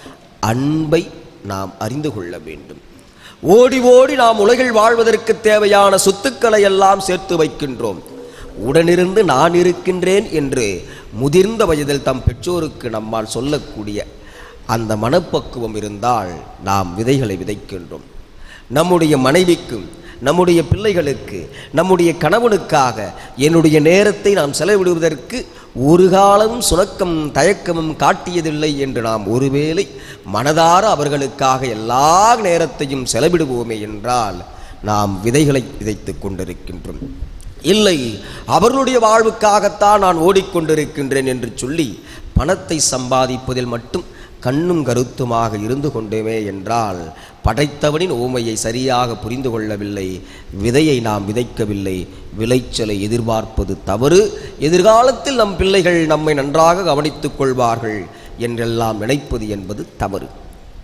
அன்பை நாம் அறிந்து கொள்ள வேண்டும் ஓடி ஓடி நாம் உலகில் வாழ்வதற்கு தேவையான சொத்துக்களை எல்லாம் சேர்த்து வைக்கின்றோம் உடனிருந்து நான் இருக்கின்றேன் என்று முதிர்ந்த வயதில் தம் பெற்றோருக்கு நம்மால் சொல்லக்கூடிய அந்த மனப்பக்குவம் இருந்தால் நாம் விதைகளை விதைக்கின்றோம் நம்முடைய மனைவிக்கும் நம்முடைய பிள்ளைகளுக்கு நம்முடைய கணவனுக்காக என்னுடைய நேரத்தை நாம் செலவிடுவதற்கு ஒரு காலம் சுணக்கம் தயக்கமும் காட்டியதில்லை என்று நாம் ஒருவேளை மனதார அவர்களுக்காக எல்லா நேரத்தையும் செலவிடுவோமே என்றால் நாம் விதைகளை விதைத்துக் கொண்டிருக்கின்றோம் இல்லை அவர்களுடைய வாழ்வுக்காகத்தான் நான் ஓடிக்கொண்டிருக்கின்றேன் என்று சொல்லி பணத்தை சம்பாதிப்பதில் மட்டும் கண்ணும் கருத்துமாக இருந்து கொண்டோமே என்றால் படைத்தவனின் ஓமையை சரியாக புரிந்து கொள்ளவில்லை விதையை நாம் விதைக்கவில்லை விளைச்சலை எதிர்பார்ப்பது தவறு எதிர்காலத்தில் நம் பிள்ளைகள் நம்மை நன்றாக கவனித்துக் கொள்வார்கள் என்றெல்லாம் நினைப்பது என்பது தவறு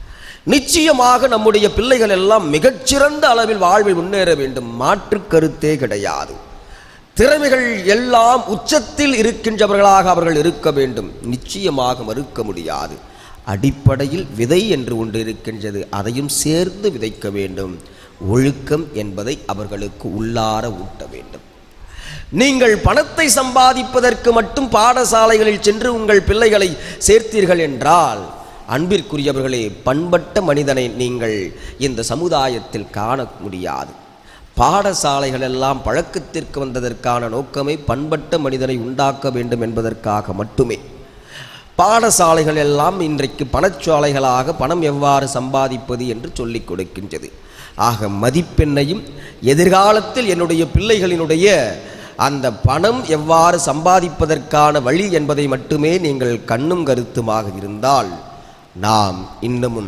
நிச்சயமாக நம்முடைய பிள்ளைகள் எல்லாம் மிகச்சிறந்த அளவில் வாழ்வில் முன்னேற வேண்டும் மாற்று கருத்தே கிடையாது திறமைகள் எல்லாம் உச்சத்தில் இருக்கின்றவர்களாக அவர்கள் இருக்க வேண்டும் நிச்சயமாக மறுக்க முடியாது அடிப்படையில் விதை என்று ஒன்று இருக்கின்றது அதையும் சேர்ந்து விதைக்க வேண்டும் ஒழுக்கம் என்பதை அவர்களுக்கு உள்ளார ஊட்ட வேண்டும் நீங்கள் பணத்தை சம்பாதிப்பதற்கு மட்டும் பாடசாலைகளில் சென்று உங்கள் பிள்ளைகளை சேர்த்தீர்கள் என்றால் அன்பிற்குரியவர்களே பண்பட்ட மனிதனை நீங்கள் இந்த சமுதாயத்தில் காண முடியாது பாடசாலைகள் எல்லாம் பழக்கத்திற்கு வந்ததற்கான நோக்கமே பண்பட்ட மனிதனை உண்டாக்க வேண்டும் என்பதற்காக மட்டுமே பாடசாலைகள் எல்லாம் இன்றைக்கு பணச்சாலைகளாக பணம் எவ்வாறு சம்பாதிப்பது என்று சொல்லிக் கொடுக்கின்றது ஆக மதிப்பெண்ணையும் எதிர்காலத்தில் என்னுடைய பிள்ளைகளினுடைய அந்த பணம் எவ்வாறு சம்பாதிப்பதற்கான வழி என்பதை மட்டுமே நீங்கள் கண்ணும் கருத்துமாக இருந்தால் நாம் இன்னமும்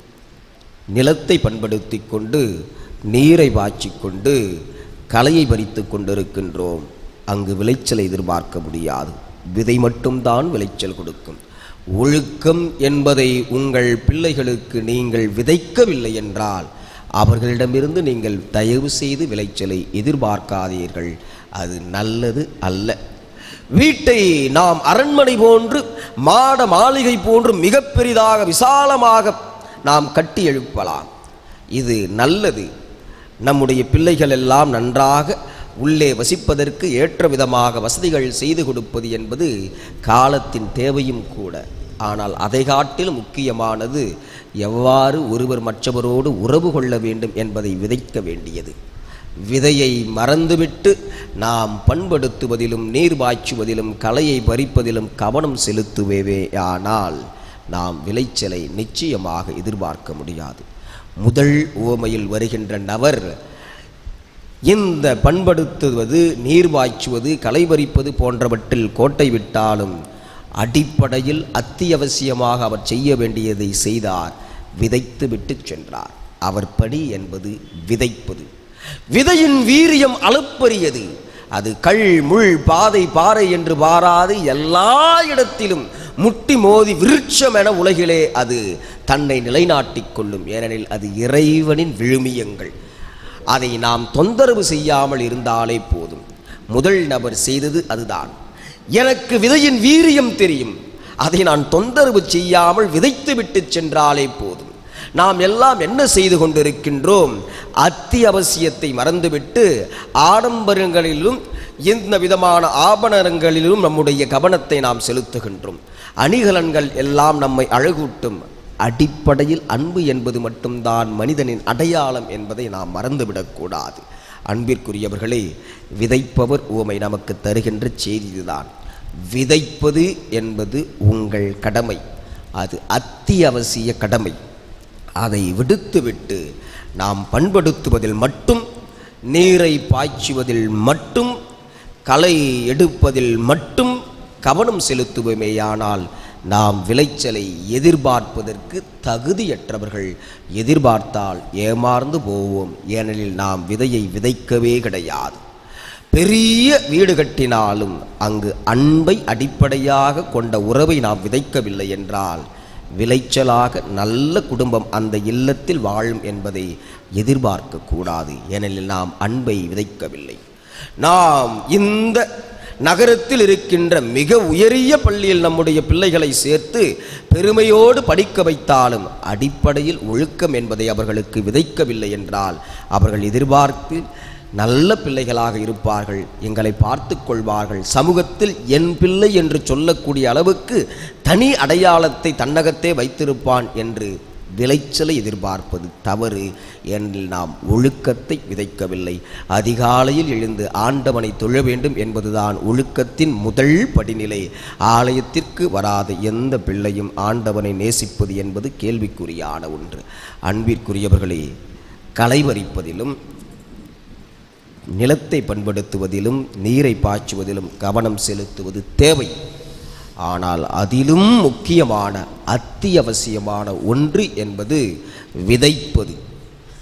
நிலத்தை பண்படுத்தி கொண்டு நீரை பாய்ச்சிக் கொண்டு களையை பறித்து கொண்டிருக்கின்றோம் அங்கு விளைச்சலை எதிர்பார்க்க முடியாது விதை மட்டும்தான் விளைச்சல் கொடுக்கும் ஒழுக்கம் என்பதை உங்கள் பிள்ளைகளுக்கு நீங்கள் விதைக்கவில்லை என்றால் அவர்களிடமிருந்து நீங்கள் தயவு செய்து விளைச்சலை எதிர்பார்க்காதீர்கள் அது நல்லது அல்ல வீட்டை நாம் அரண்மனை போன்று மாட மாளிகை போன்று மிக பெரிதாக விசாலமாக நாம் கட்டி எழுப்பலாம் இது நல்லது நம்முடைய பிள்ளைகள் எல்லாம் நன்றாக உள்ளே வசிப்பதற்கு ஏற்ற விதமாக வசதிகள் செய்து கொடுப்பது என்பது காலத்தின் தேவையும் கூட ஆனால் அதை காட்டிலும் முக்கியமானது எவ்வாறு ஒருவர் மற்றவரோடு உறவு கொள்ள வேண்டும் என்பதை விதைக்க வேண்டியது விதையை மறந்துவிட்டு நாம் பண்படுத்துவதிலும் நீர் பாய்ச்சுவதிலும் களையை பறிப்பதிலும் கவனம் செலுத்துவேவே ஆனால் நாம் விளைச்சலை நிச்சயமாக எதிர்பார்க்க முடியாது முதல் ஓமையில் வருகின்ற நபர் இந்த பண்படுத்துவது நீர் பாய்ச்சுவது களை பறிப்பது போன்றவற்றில் கோட்டை விட்டாலும் அடிப்படையில் அத்தியாவசியமாக அவர் செய்ய வேண்டியதை செய்தார் விதைத்து விட்டு சென்றார் அவர் பணி என்பது விதைப்பது விதையின் வீரியம் அளப்பரியது அது கல் முள் பாதை பாறை என்று பாராது எல்லா இடத்திலும் முட்டி மோதி விருட்சம் என உலகிலே அது தன்னை நிலைநாட்டிக் கொள்ளும் ஏனெனில் அது இறைவனின் விழுமியங்கள் அதை நாம் தொந்தரவு செய்யாமல் இருந்தாலே போதும் முதல் நபர் செய்தது அதுதான் எனக்கு விதையின் வீரியம் தெரியும் அதை நான் தொந்தரவு செய்யாமல் விதைத்து விட்டு சென்றாலே போதும் நாம் எல்லாம் என்ன செய்து கொண்டிருக்கின்றோம் அத்தியாவசியத்தை மறந்துவிட்டு ஆடம்பரங்களிலும் எந்த விதமான ஆபரணங்களிலும் நம்முடைய கவனத்தை நாம் செலுத்துகின்றோம் அணிகலன்கள் எல்லாம் நம்மை அழகூட்டும் அடிப்படையில் அன்பு என்பது மட்டும்தான் மனிதனின் அடையாளம் என்பதை நாம் மறந்துவிடக்கூடாது அன்பிற்குரியவர்களே விதைப்பவர் உவமை நமக்கு தருகின்ற செய்தி இதுதான் விதைப்பது என்பது உங்கள் கடமை அது அத்தியாவசிய கடமை அதை விடுத்துவிட்டு நாம் பண்படுத்துவதில் மட்டும் நீரை பாய்ச்சுவதில் மட்டும் களை எடுப்பதில் மட்டும் கவனம் செலுத்துவோமேயானால் நாம் விளைச்சலை எதிர்பார்ப்பதற்கு தகுதியற்றவர்கள் எதிர்பார்த்தால் ஏமாந்து போவோம் ஏனெனில் நாம் விதையை விதைக்கவே கிடையாது பெரிய வீடு கட்டினாலும் அங்கு அன்பை அடிப்படையாக கொண்ட உறவை நாம் விதைக்கவில்லை என்றால் விளைச்சலாக நல்ல குடும்பம் அந்த இல்லத்தில் வாழும் என்பதை எதிர்பார்க்க கூடாது ஏனெனில் நாம் அன்பை விதைக்கவில்லை நாம் இந்த நகரத்தில் இருக்கின்ற மிக உயரிய பள்ளியில் நம்முடைய பிள்ளைகளை சேர்த்து பெருமையோடு படிக்க வைத்தாலும் அடிப்படையில் ஒழுக்கம் என்பதை அவர்களுக்கு விதைக்கவில்லை என்றால் அவர்கள் எதிர்பார்த்து நல்ல பிள்ளைகளாக இருப்பார்கள் எங்களை பார்த்து கொள்வார்கள் சமூகத்தில் என் பிள்ளை என்று சொல்லக்கூடிய அளவுக்கு தனி அடையாளத்தை தன்னகத்தே வைத்திருப்பான் என்று விளைச்சலை எதிர்பார்ப்பது தவறு ஏனெனில் நாம் ஒழுக்கத்தை விதைக்கவில்லை அதிகாலையில் எழுந்து ஆண்டவனை தொழ வேண்டும் என்பதுதான் ஒழுக்கத்தின் முதல் படிநிலை ஆலயத்திற்கு வராத எந்த பிள்ளையும் ஆண்டவனை நேசிப்பது என்பது கேள்விக்குறியான ஒன்று அன்பிற்குரியவர்களே களைவரிப்பதிலும் நிலத்தை பண்படுத்துவதிலும் நீரை பாய்ச்சுவதிலும் கவனம் செலுத்துவது தேவை ஆனால் அதிலும் முக்கியமான அத்தியாவசியமான ஒன்று என்பது விதைப்பது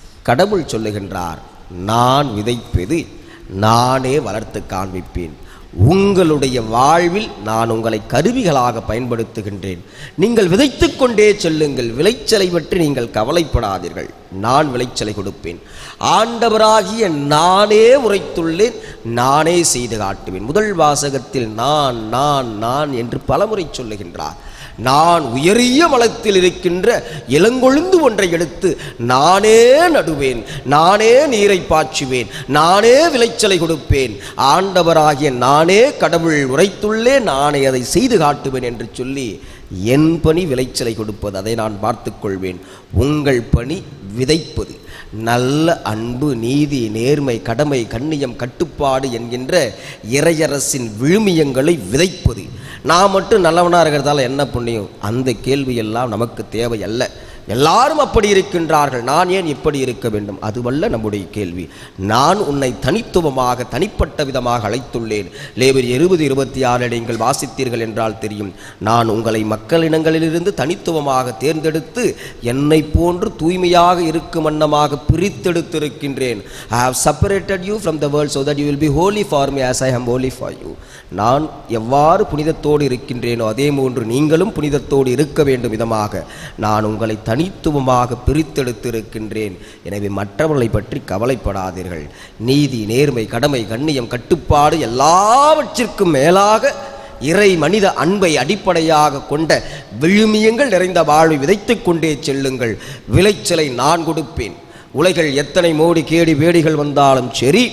கடவுள் சொல்லுகின்றார் நான் விதைப்பது நானே வளர்த்து காண்பிப்பேன் உங்களுடைய வாழ்வில் நான் உங்களை கருவிகளாக பயன்படுத்துகின்றேன் நீங்கள் விதைத்துக் கொண்டே செல்லுங்கள் விளைச்சலை பற்றி நீங்கள் கவலைப்படாதீர்கள் நான் விளைச்சலை கொடுப்பேன் ஆண்டவராகிய நானே உரைத்துள்ளேன் நானே செய்து காட்டுவேன் முதல் வாசகத்தில் நான் நான் நான் என்று பலமுறை சொல்லுகின்றார் நான் உயரிய மலத்தில் இருக்கின்ற இளங்கொழுந்து ஒன்றை எடுத்து நானே நடுவேன் நானே நீரை பாய்ச்சுவேன் நானே விளைச்சலை கொடுப்பேன் ஆண்டவராகிய நானே கடவுள் உரைத்துள்ளே நானே அதை செய்து காட்டுவேன் என்று சொல்லி என் பணி விளைச்சலை கொடுப்பது அதை நான் பார்த்துக் கொள்வேன் உங்கள் பணி விதைப்பது நல்ல அன்பு நீதி நேர்மை கடமை கண்ணியம் கட்டுப்பாடு என்கின்ற இறையரசின் விழுமியங்களை விதைப்பது நான் மட்டும் நல்லவனாக இருக்கிறதால என்ன புண்ணியம் அந்த கேள்வியெல்லாம் நமக்கு தேவை அல்ல எல்லாரும் அப்படி இருக்கின்றார்கள் நான் ஏன் இப்படி இருக்க வேண்டும் அதுவல்ல நம்முடைய கேள்வி நான் உன்னை தனித்துவமாக தனிப்பட்ட விதமாக அழைத்துள்ளேன் லேபர் இருபது இருபத்தி ஆறு நீங்கள் வாசித்தீர்கள் என்றால் தெரியும் நான் உங்களை மக்களினங்களிலிருந்து தனித்துவமாக தேர்ந்தெடுத்து என்னை போன்று தூய்மையாக இருக்கும் வண்ணமாக பிரித்தெடுத்திருக்கின்றேன் I have separated you from the world so that you will be holy for me as I am holy for you நான் எவ்வாறு புனிதத்தோடு இருக்கின்றேனோ அதே போன்று நீங்களும் புனிதத்தோடு இருக்க வேண்டும் விதமாக நான் உங்களை தனித்துவமாக பிரித்தெடுத்திருக்கின்றேன் எனவே மற்றவர்களை பற்றி கவலைப்படாதீர்கள் நீதி நேர்மை கடமை கண்ணியம் கட்டுப்பாடு எல்லாவற்றிற்கும் மேலாக இறை மனித அன்பை அடிப்படையாக கொண்ட விழுமியங்கள் நிறைந்த வாழ்வை விதைத்துக் கொண்டே செல்லுங்கள் விளைச்சலை நான் கொடுப்பேன் உலகில் எத்தனை மோடி கேடி வேடிகள் வந்தாலும் சரி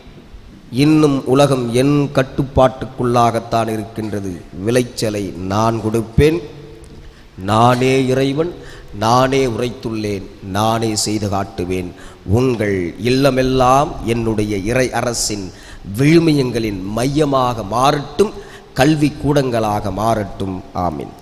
இன்னும் உலகம் என் கட்டுப்பாட்டுக்குள்ளாகத்தான் இருக்கின்றது விளைச்சலை நான் கொடுப்பேன் நானே இறைவன் நானே உரைத்துள்ளேன் நானே செய்து காட்டுவேன் உங்கள் இல்லமெல்லாம் என்னுடைய இறை அரசின் விழுமியங்களின் மையமாக மாறட்டும் கல்வி கூடங்களாக மாறட்டும் ஆமீன்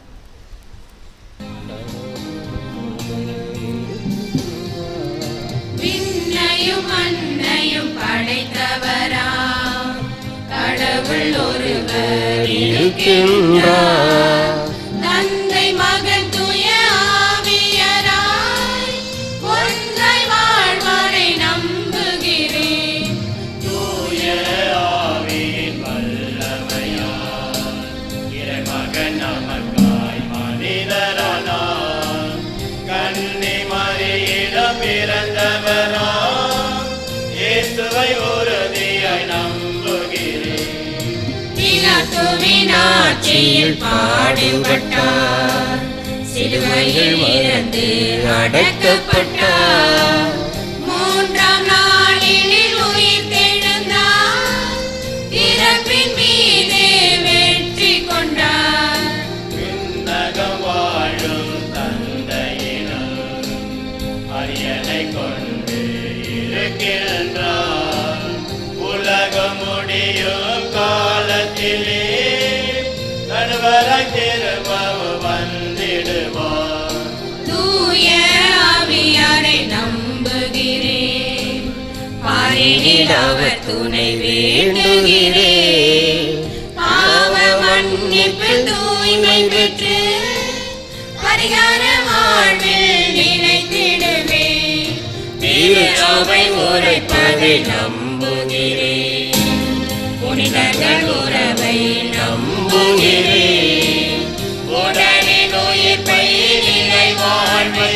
விண்ணையும் மண்ணையும் படைத்தவரா கடவுள் ஒருவர் இருக்கின்றார் தந்தை மகன் தூய ஆவியராய் ஒன்றாய் வாழ்வாரை நம்புகிறேன் தூய ஆவியின் வல்லமையால் இறைமகன் நமக்காய் மனிதரானார் கன்னி மறியிடம் பிறந்தவரா இயேசுவை உறுதியாய் நம்புகிறேன் பிலாத்துவின் ஆட்சியில் பாடுபட்டார் சிலுவையில் இருந்து அடக்கப்பட்டார் மூன்றாம் நாளில் உயிர் தெழுந்தார் இறப்பின் மீதே வெற்றி கொண்டார் விண்ணகம் வாழும் தந்தையிடம் அரியணை கொண்டு இருக்கின்றார் உலகம் முடியும் காலத்திலே நடுவராய் திரும்பவும் வந்திடுவார் தூய ஆவியாரை நம்புகிறேன் பாரினில் அவர் துணை வேண்டுகிறேன் பாவ மன்னிப்பு தூய்மை பெற்று பரிகார வாழ்வில் நிலைத்திடுவேன் திருச்சபை உரைப்பதை நம்புகிறேன் புனிதர்கள் உறவை நம்புகிறேன் உடலின் உயிர்ப்பை நிலை வாழ்வை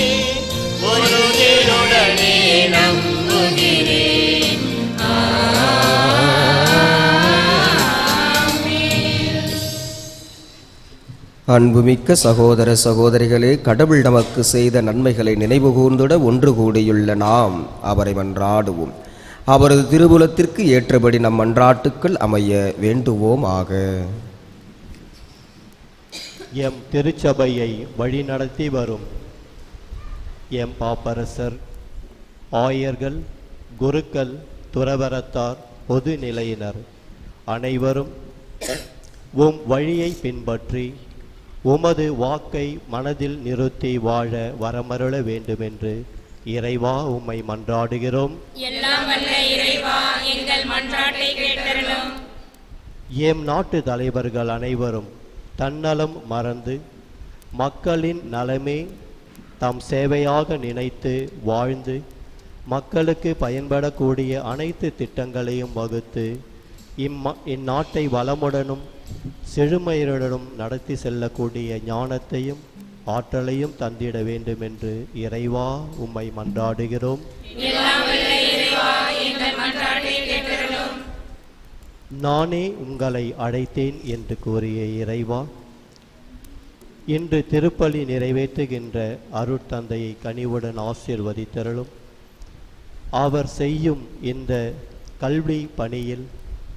உறுதியுடனே நம்புகிறேன் ஆமென். அன்புமிக்க சகோதர சகோதரிகளே கடவுள் நமக்கு செய்த நன்மைகளை நினைவு கூர்ந்திட ஒன்று கூடியுள்ள நாம் அவரை மன்றாடுவோம் அவரது திருவுலத்திற்கு ஏற்றபடி நம் மன்றாட்டுக்கள் அமைய வேண்டுவோம் ஆக எம் திருச்சபையை வழிநடத்தி வரும் எம் பாப்பரசர் ஆயர்கள் குருக்கள் துறவரத்தார் பொது நிலையினர் அனைவரும் உம் வழியை பின்பற்றி உமது வாக்கை மனதில் நிறுத்தி வாழ வரமருள வேண்டுமென்று இறைவா உம்மை மன்றாடுகிறோம் எல்லாம் வல்ல இறைவா எங்கள் மன்றாட்டை கேட்டருளும் எம் நாட்டு தலைவர்கள் அனைவரும் தன்னலம் மறந்து மக்களின் நலமே தம் சேவையாக நினைத்து வாழ்ந்து மக்களுக்கு பயன்படக்கூடிய அனைத்து திட்டங்களையும் வகுத்து இம்ம இந்நாட்டை வளமுடனும் செழுமையுடனும் நடத்தி செல்லக்கூடிய ஞானத்தையும் ஆற்றலையும் தந்திட வேண்டும் என்று இறைவா உம்மை மன்றாடுகிறோம் எல்லாம் வல்ல இறைவா எங்கள் மன்றாட்டை கேட்டருளும் நானே உங்களை அழைத்தேன் என்று கூறிய இறைவா இன்று திருப்பலி நிறைவேற்றுகின்ற அருட்தந்தையை கனிவுடன் ஆசீர்வதித்தருளும் அவர் செய்யும் இந்த கல்வி பணியில்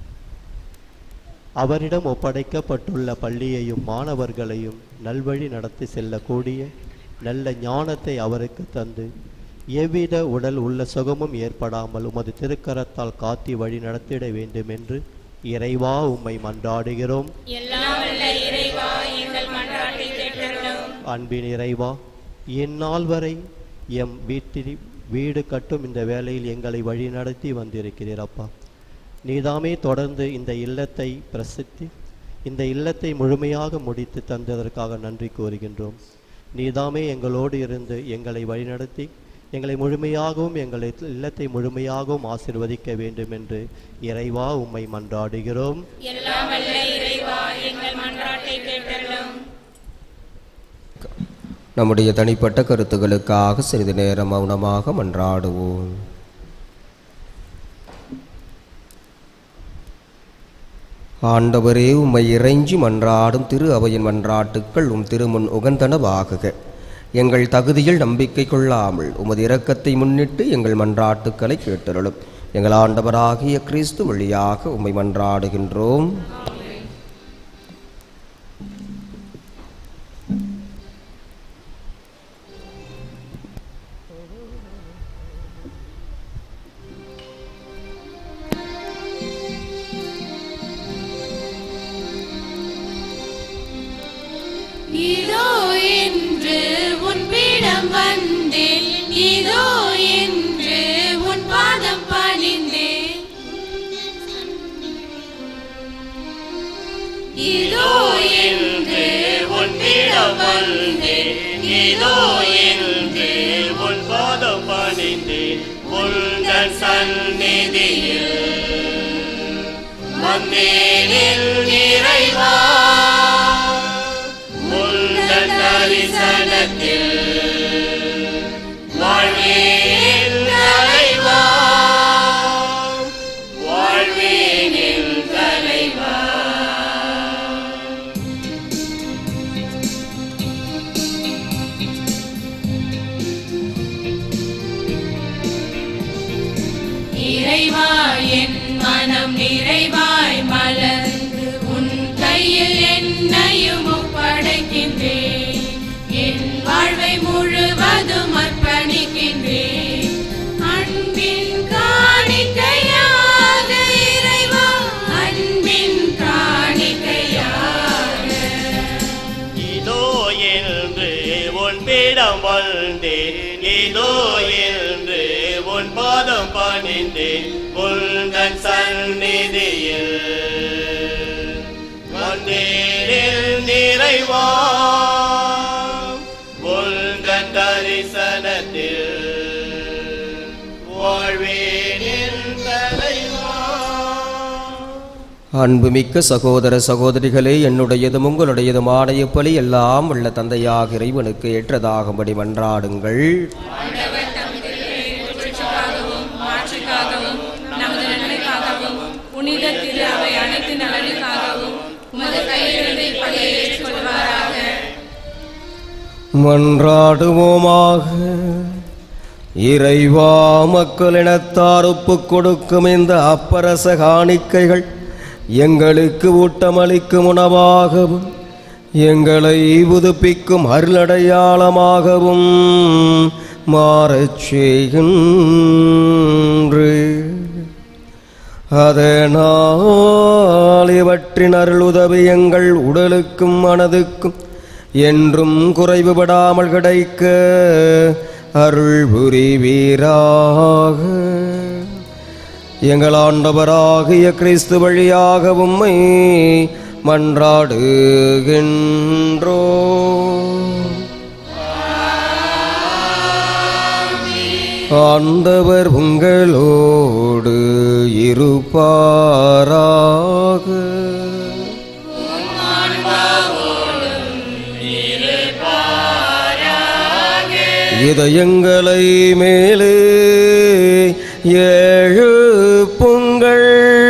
அவரிடம் ஒப்படைக்கப்பட்டுள்ள பள்ளியையும் மாணவர்களையும் நல்வழி நடத்தி செல்லக்கூடிய நல்ல ஞானத்தை அவருக்கு தந்து எவ்வித உடல் உள்ள சுகமும் ஏற்படாமல் உமது திருக்கரத்தால் காத்தி வழி நடத்திட வேண்டும் என்று இறைவா உம்மை மன்றாடுகிறோம் எல்லாம் வல்ல இறைவா எங்கள் மன்றாட்டை கேட்டருளும் அன்பின் இறைவா இந்நாள் வரை எம் வீட்டில் வீடு கட்டும் இந்த வேலையில் எங்களை வழிநடத்தி வந்திருக்கிறீர் அப்பா நீதாமே தொடர்ந்து இந்த இல்லத்தை பிரசித்தி இந்த இல்லத்தை முழுமையாக முடித்து தந்ததற்காக நன்றி கூறுகின்றோம் நீதாமே எங்களோடு இருந்து எங்களை வழிநடத்தி எங்களை முழுமையாகவும் எங்கள் இல்லத்தை முழுமையாகவும் ஆசிர்வதிக்க வேண்டும் என்று இறைவா உம்மை மன்றாடுகிறோம் எல்லாம் வல்ல இறைவா எங்கள் மன்றாட்டை கேட்டருளும் நம்முடைய தனிப்பட்ட கருத்துக்களுக்காக சிறிது நேரம் மௌனமாக மன்றாடுவோம் ஆண்டவரே உம்மை இறைஞ்சி மன்றாடும் திரு அவையின் மன்றாட்டுக்கள் உம் திருமுன் உகந்தனவாகுக எங்கள் தகுதியில் நம்பிக்கை கொள்ளாமல் உமது இரக்கத்தை முன்னிட்டு எங்கள் மன்றாட்டுக்களை கேட்டருளும் எங்கள் ஆண்டவராகிய கிறிஸ்து வழியாக உம்மை மன்றாடுகின்றோம் இதோ என்று உன் பீடம் வந்தேன் இதோ என்று உன் பாதம் பணிந்தேன் இதோ என்று உன் பீடம் வந்தேன் இதோ என்று உன் பாதம் பணிந்தேன் உந்தன் சந்நிதியில் வந்தேனில் நிறைவா உந்தன் தரிசனத்தில் வாழ்வேன் தலைவா வாழ்வேனில் தலைவா இறைவா என் மனம் நிறைவாய் மலர்ந்து உன் கையில் என்னையும் ஒப்படைக்கின்றேன் என் வாழ்வை முழுவதும் அர்ப்பணிக்கின்றேன் அன்பின் காணிக்கையாக இறைவா அன்பின் காணிக்கையாக இதோ என்று உன் பீடம் வந்தேன் இதோ என்று உன் பாதம் பணிந்தேன் உந்தன் சந்நிதியில் வந்தேனில் நிறைவா உந்தன் தரிசனத்தில் வாழ்வேனில் தலைவா அன்புமிக்க சகோதர சகோதரிகளே என்னுடையதும் உங்களுடையதுமான இப்பலி எல்லாம் உள்ள தந்தையாக இறைவனுக்கு ஏற்றதாகும்படி மன்றாடுங்கள் ஆண்டவர் தமது வெற்றிக்காகவும் மாற்றுக்காகவும் நமது நன்மைக்காகவும் புனித திரு அவை அனைத்து நலனுக்காகவும் உமது கையிலிருந்து இப்பலியை ஏற்றுக்கொள்வாராக மன்றாடுவோமாக இறைவா மக்களினத்தார் ஒப்புக் கொடுக்கும் இந்த அப்பரச காணிக்கைகள் எங்களுக்கு ஊட்டமளிக்கும் உணவாகவும் எங்களை புதுப்பிக்கும் அருளடையாளமாகவும் மாறச் செய்கின்று அதனால் இவற்றின் அருள் உதவி எங்கள் உடலுக்கும் மனதுக்கும் என்றும் குறைவுபடாமல் கிடைக்க அருள் புரிவீராக எங்கள் ஆண்டவராகிய கிறிஸ்து வழியாக உம்மை மன்றாடுகின்றோ ஆண்டவர் உங்களோடு இருப்பாராக இதயங்களை மேலே எழுப்புங்கள்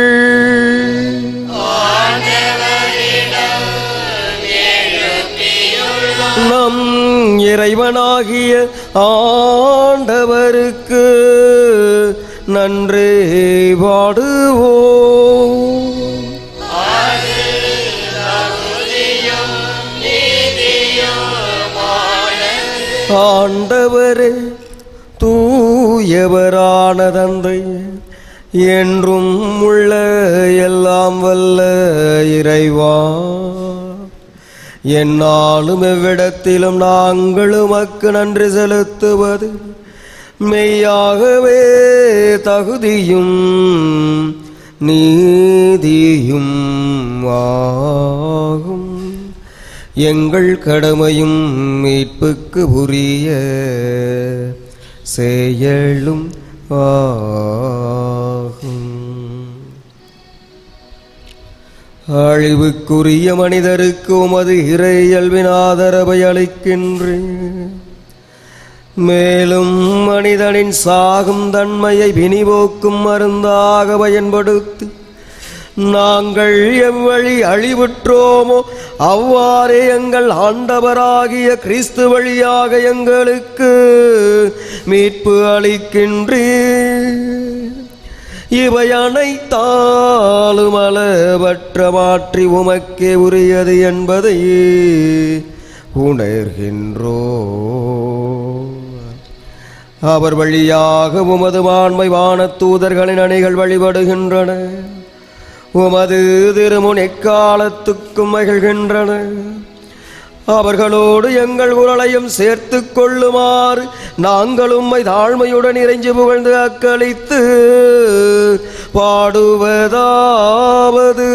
நம் இறைவனாகிய ஆண்டவருக்கு நன்றே பாடுவோம் ஆண்டவரே தூயவரான தந்தை என்றும் உள்ள எல்லாம் வல்ல இறைவா என்னாலும் எவ்விடத்திலும் நாங்கள் உமக்கு நன்றி செலுத்துவது மெய்யாகவே தகுதியும் நீதியும் ஆகும் எங்கள் கடமையும் மீட்புக்கு உரிய செயலும் ஆகும் அழிவுக்குரிய மனிதருக்கு உமது இறையல்வின் ஆதரவை அளிக்கின்றேன் மேலும் மனிதனின் சாகும் தன்மையை வினிவோக்கும் மருந்தாக பயன்படுத்தி நாங்கள் எவ்வழி அழிவுற்றோமோ அவ்வாறே எங்கள் ஆண்டவராகிய கிறிஸ்து வழியாக எங்களுக்கு மீட்பு அளிக்கின்றீர் இவை அனைத்தாலும் அளவற்ற மாற்றி உமக்கே உரியது என்பதை உணர்கின்றோ அவர் வழியாக உமது மாண்மை வானத் தூதர்களின் அணிகள் வழிபடுகின்றன உமது திருமுன் எக்காலத்துக்கும் மகிழ்கின்றன அவர்களோடு எங்கள் குரலையும் சேர்த்து கொள்ளுமாறு நாங்கள் உம்மை தாழ்மையுடன் இறைஞ்சி புகழ்ந்து அக்களித்து பாடுவதாவது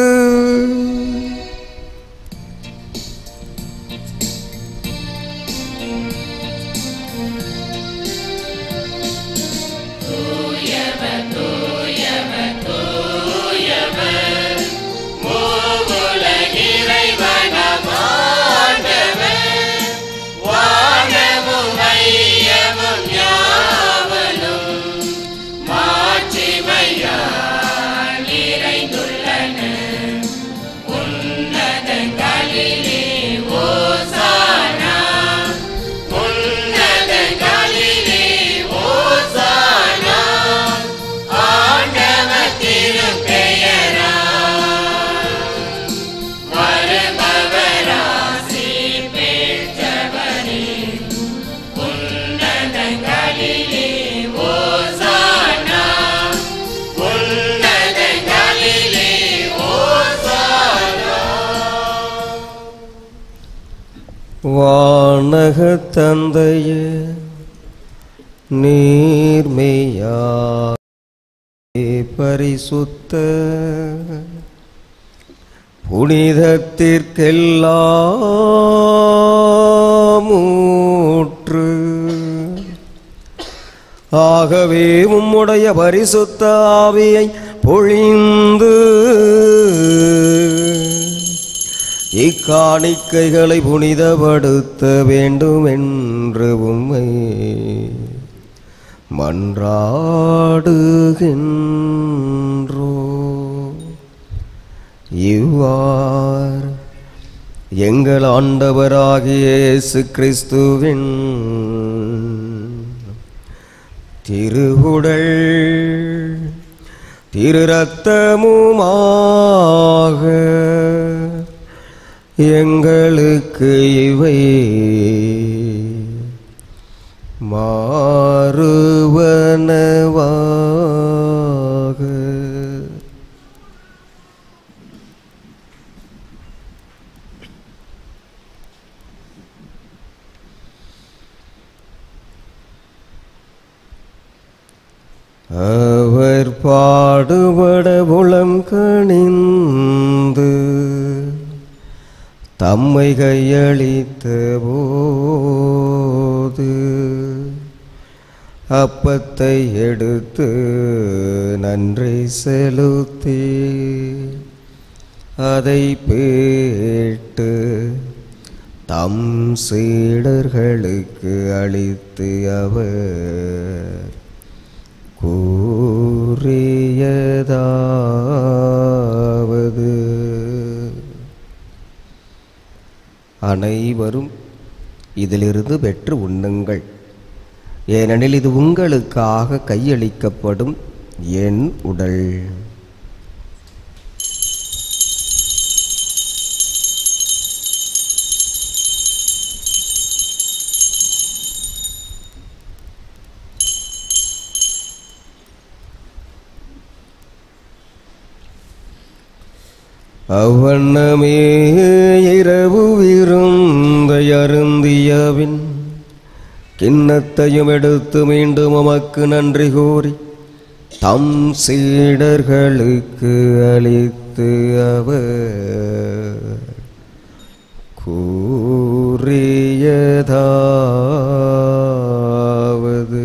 வானகத் தந்தையே நீர்மையா பரிசுத்த புனிதத்திற்கெல்லாம் ஊற்று ஆகவே உம்முடைய பரிசுத்த ஆவியை பொழிந்து இக்காணிக்கைகளை புனிதப்படுத்த வேண்டும் என்று உம்மை மன்றாடுகின்றோ இவ்வாறு எங்கள் ஆண்டவராகிய இயேசு கிறிஸ்துவின் திருவுடல் திரு ரத்தமுமாக எங்களுக்கு இவை மாறுவனவாக அவர் பாடுபட உளம் கணிந்து தம்மை கையளித்த போது அப்பத்தை எடுத்து நன்றி செலுத்தி அதை பேட்டு தம் சீடர்களுக்கு அளித்து அவர் கூறியதாவது அனைவரும் இதிலிருந்து பெற்று உண்ணுங்கள் ஏனெனில் இது உங்களுக்காக கையளிக்கப்படும் என் உடல் அவ்வண்ணமே இரவு விருந்தை அருந்தியவின் கிண்ணத்தையும் எடுத்து மீண்டும் உமக்கு நன்றி கூறி தம் சீடர்களுக்கு அளித்து அவர் கூறியதாவது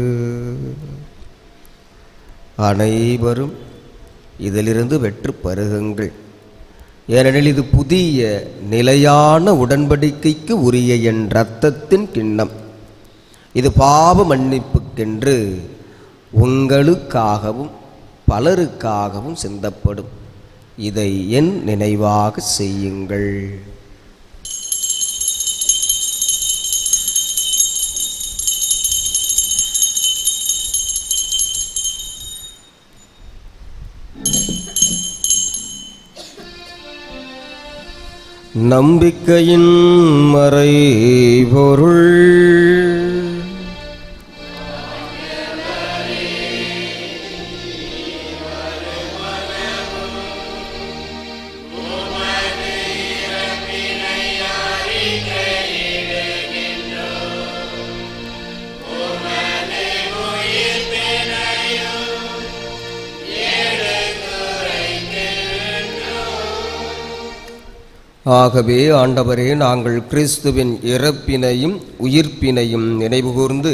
அனைவரும் இதிலிருந்து வெற்று பருகுங்கள் ஏனெனில் இது புதிய நிலையான உடன்படிக்கைக்கு உரிய என் இரத்தத்தின் கிண்ணம் இது பாவ மன்னிப்புக்கென்று உங்களுக்காகவும் பலருக்காகவும் சிந்தப்படும் இதை என் நினைவாக செய்யுங்கள் நம்பிக்கையின் மறைபொருள் ஆகவே ஆண்டவரே நாங்கள் கிறிஸ்துவின் இறப்பினையும் உயிர்ப்பினையும் நினைவுகூர்ந்து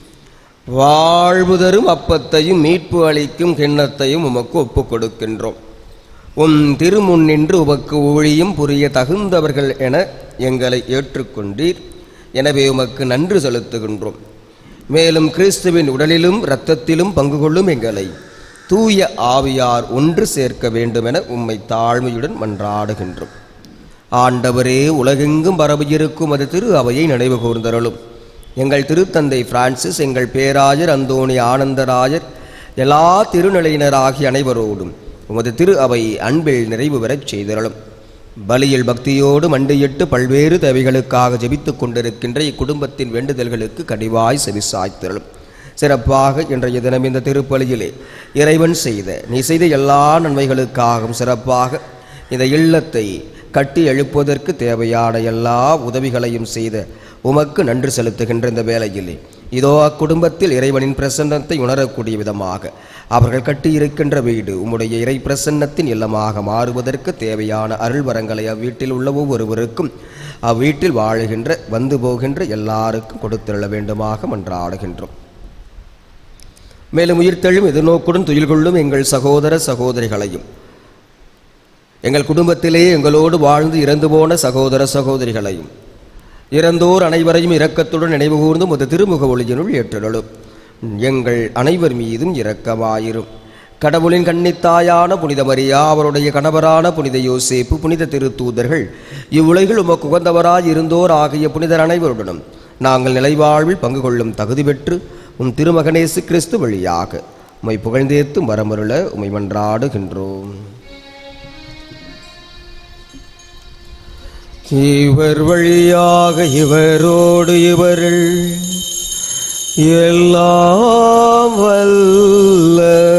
வாழ்வு தரும் அப்பத்தையும் மீட்பு அளிக்கும் கிண்ணத்தையும் உமக்கு ஒப்புக் கொடுக்கின்றோம் உம் திருமுன்னின்று உமக்கு ஊழியம் புரிய தகுந்தவர்கள் என எங்களை ஏற்றுக்கொண்டீர் எனவே உமக்கு நன்றி செலுத்துகின்றோம் மேலும் கிறிஸ்துவின் உடலிலும் இரத்தத்திலும் பங்கு கொள்ளும் எங்களை தூய ஆவியார் ஒன்று சேர்க்க வேண்டுமென உம்மை தாழ்மையுடன் மன்றாடுகின்றோம் ஆண்டவரே உலகெங்கும் பரவியிருக்கும் அது திரு அவையை நினைவு கூர்ந்தருளும் எங்கள் திருத்தந்தை பிரான்சிஸ் எங்கள் பேராயர் அந்தோணி ஆனந்தராயர் எல்லா திருநிலையினராகிய அனைவரோடும் உமது திரு அவை அன்பில் நிறைவு பெறச் செய்தருளும் பலியில் பக்தியோடு மண்டியிட்டு பல்வேறு தேவைகளுக்காக ஜெபித்துக் கொண்டிருக்கின்ற இக்குடும்பத்தின் வேண்டுதல்களுக்கு கடிவாய் செவிசாய்த்திரளும் சிறப்பாக இன்றைய தினம் இந்த திருப்பலியிலே இறைவன் செய்த நீ செய்த எல்லா நன்மைகளுக்காகவும் சிறப்பாக இந்த இல்லத்தை கட்டி எழுப்புவதற்கு தேவையான எல்லா உதவிகளையும் செய்த உமக்கு நன்றி செலுத்துகின்ற இந்த வேளையிலே இதோ அக்குடும்பத்தில் இறைவனின் பிரசன்னத்தை உணரக்கூடிய விதமாக அவர்கள் கட்டியிருக்கின்ற வீடு உம்முடைய இறை பிரசன்னத்தின் இல்லமாக மாறுவதற்கு தேவையான அருள் வரங்களை அவ்வீட்டில் உள்ள ஒவ்வொருவருக்கும் அவ்வீட்டில் வாழுகின்ற வந்து போகின்ற எல்லாருக்கும் கொடுத்திருள வேண்டுமாக மன்றாடுகின்றோம் மேலும் உயிர்த்தெழும் எதிர்நோக்குடன் துயில் கொள்ளும் எங்கள் சகோதர சகோதரிகளையும் எங்கள் குடும்பத்திலே எங்களோடு வாழ்ந்து இறந்து போன சகோதர சகோதரிகளையும் இறந்தோர் அனைவரையும் இரக்கத்துடன் நினைவுகூர்ந்து முத திருமுக ஒளியினுள் ஏற்றலும் எங்கள் அனைவர் மீதும் இரக்கமாயிரும் கடவுளின் கன்னித்தாயான புனித மரியா அவருடைய கணவரான புனித யோசேப்பு புனித திருத்தூதர்கள் இவ்வுலகில் உமக்கு உகந்தவராய் இருந்தோர் ஆகிய புனிதர் அனைவருடனும் நாங்கள் நிலைவாழ்வில் பங்கு கொள்ளும் தகுதி பெற்று உம் திருமகனேசு கிறிஸ்து வழியாக உம்மை புகழ்ந்தேத்தும் வரமருள உம்மை மன்றாடுகின்றோம் இவர் வழியாக இவரோடு இவரில் எல்லாம் வல்ல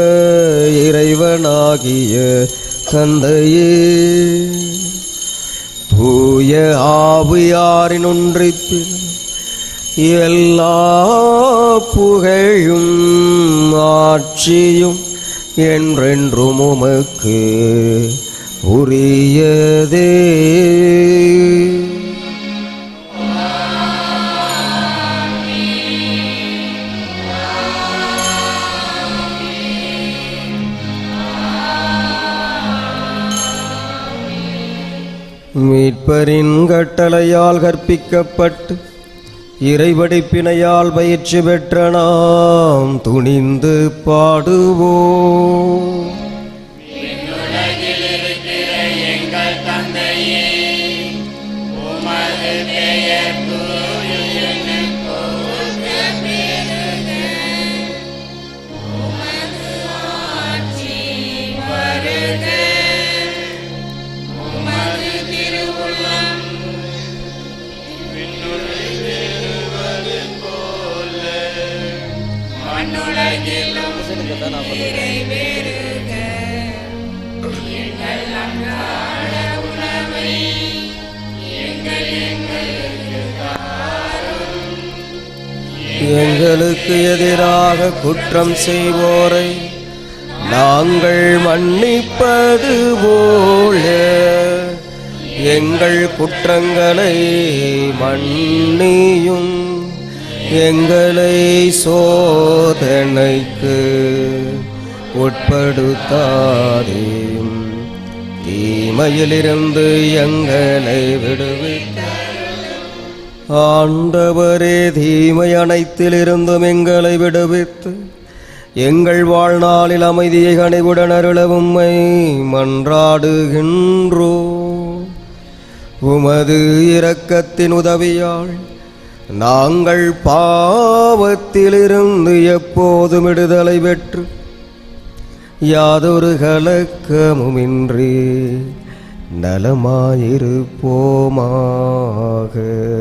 இறைவனாகிய தந்தையே தூய ஆவியாரின் ஒன்றிப்பில் எல்லா புகழும் ஆட்சியும் என்றென்றும் உமக்கு உரியதே ஆ மீட்பரின் கட்டளையால் கற்பிக்கப்பட்டு இறைவடிப்பினையால் பயிற்சி பெற்ற நாம் துணிந்து பாடுவோம் உலகில் இருக்கிற எங்கள் தந்தையே உமது பெயர் தூயன போற்ற பெருக உமது ஆட்சி வருக உமது திருவுள்ளம் மண்ணுலகிலும் நிறைவேறுக எங்கள் அன்றாட உணவை எங்கள் எங்களுக்கு தாரும் எங்களுக்கு எதிராக குற்றம் செய்வோரை நாங்கள் மன்னிப்பது போல எங்கள் குற்றங்களை மன்னியும் எங்களை சோதனைக்கு உட்படுத்தாதேயும் தீமையிலிருந்து எங்களை விடுவித்த ஆண்டவரே தீமை அனைத்திலிருந்தும் எங்களை விடுவித்து எங்கள் வாழ்நாளில் அமைதியை கனிவுடன் அருள உம்மை மன்றாடுகின்றோ உமது இரக்கத்தின் உதவியால் நாங்கள் பாவத்திலிருந்து எப்போதும் விடுதலை பெற்று யாதொரு கலக்கமுமின்றி நலமாயிருப்போமாக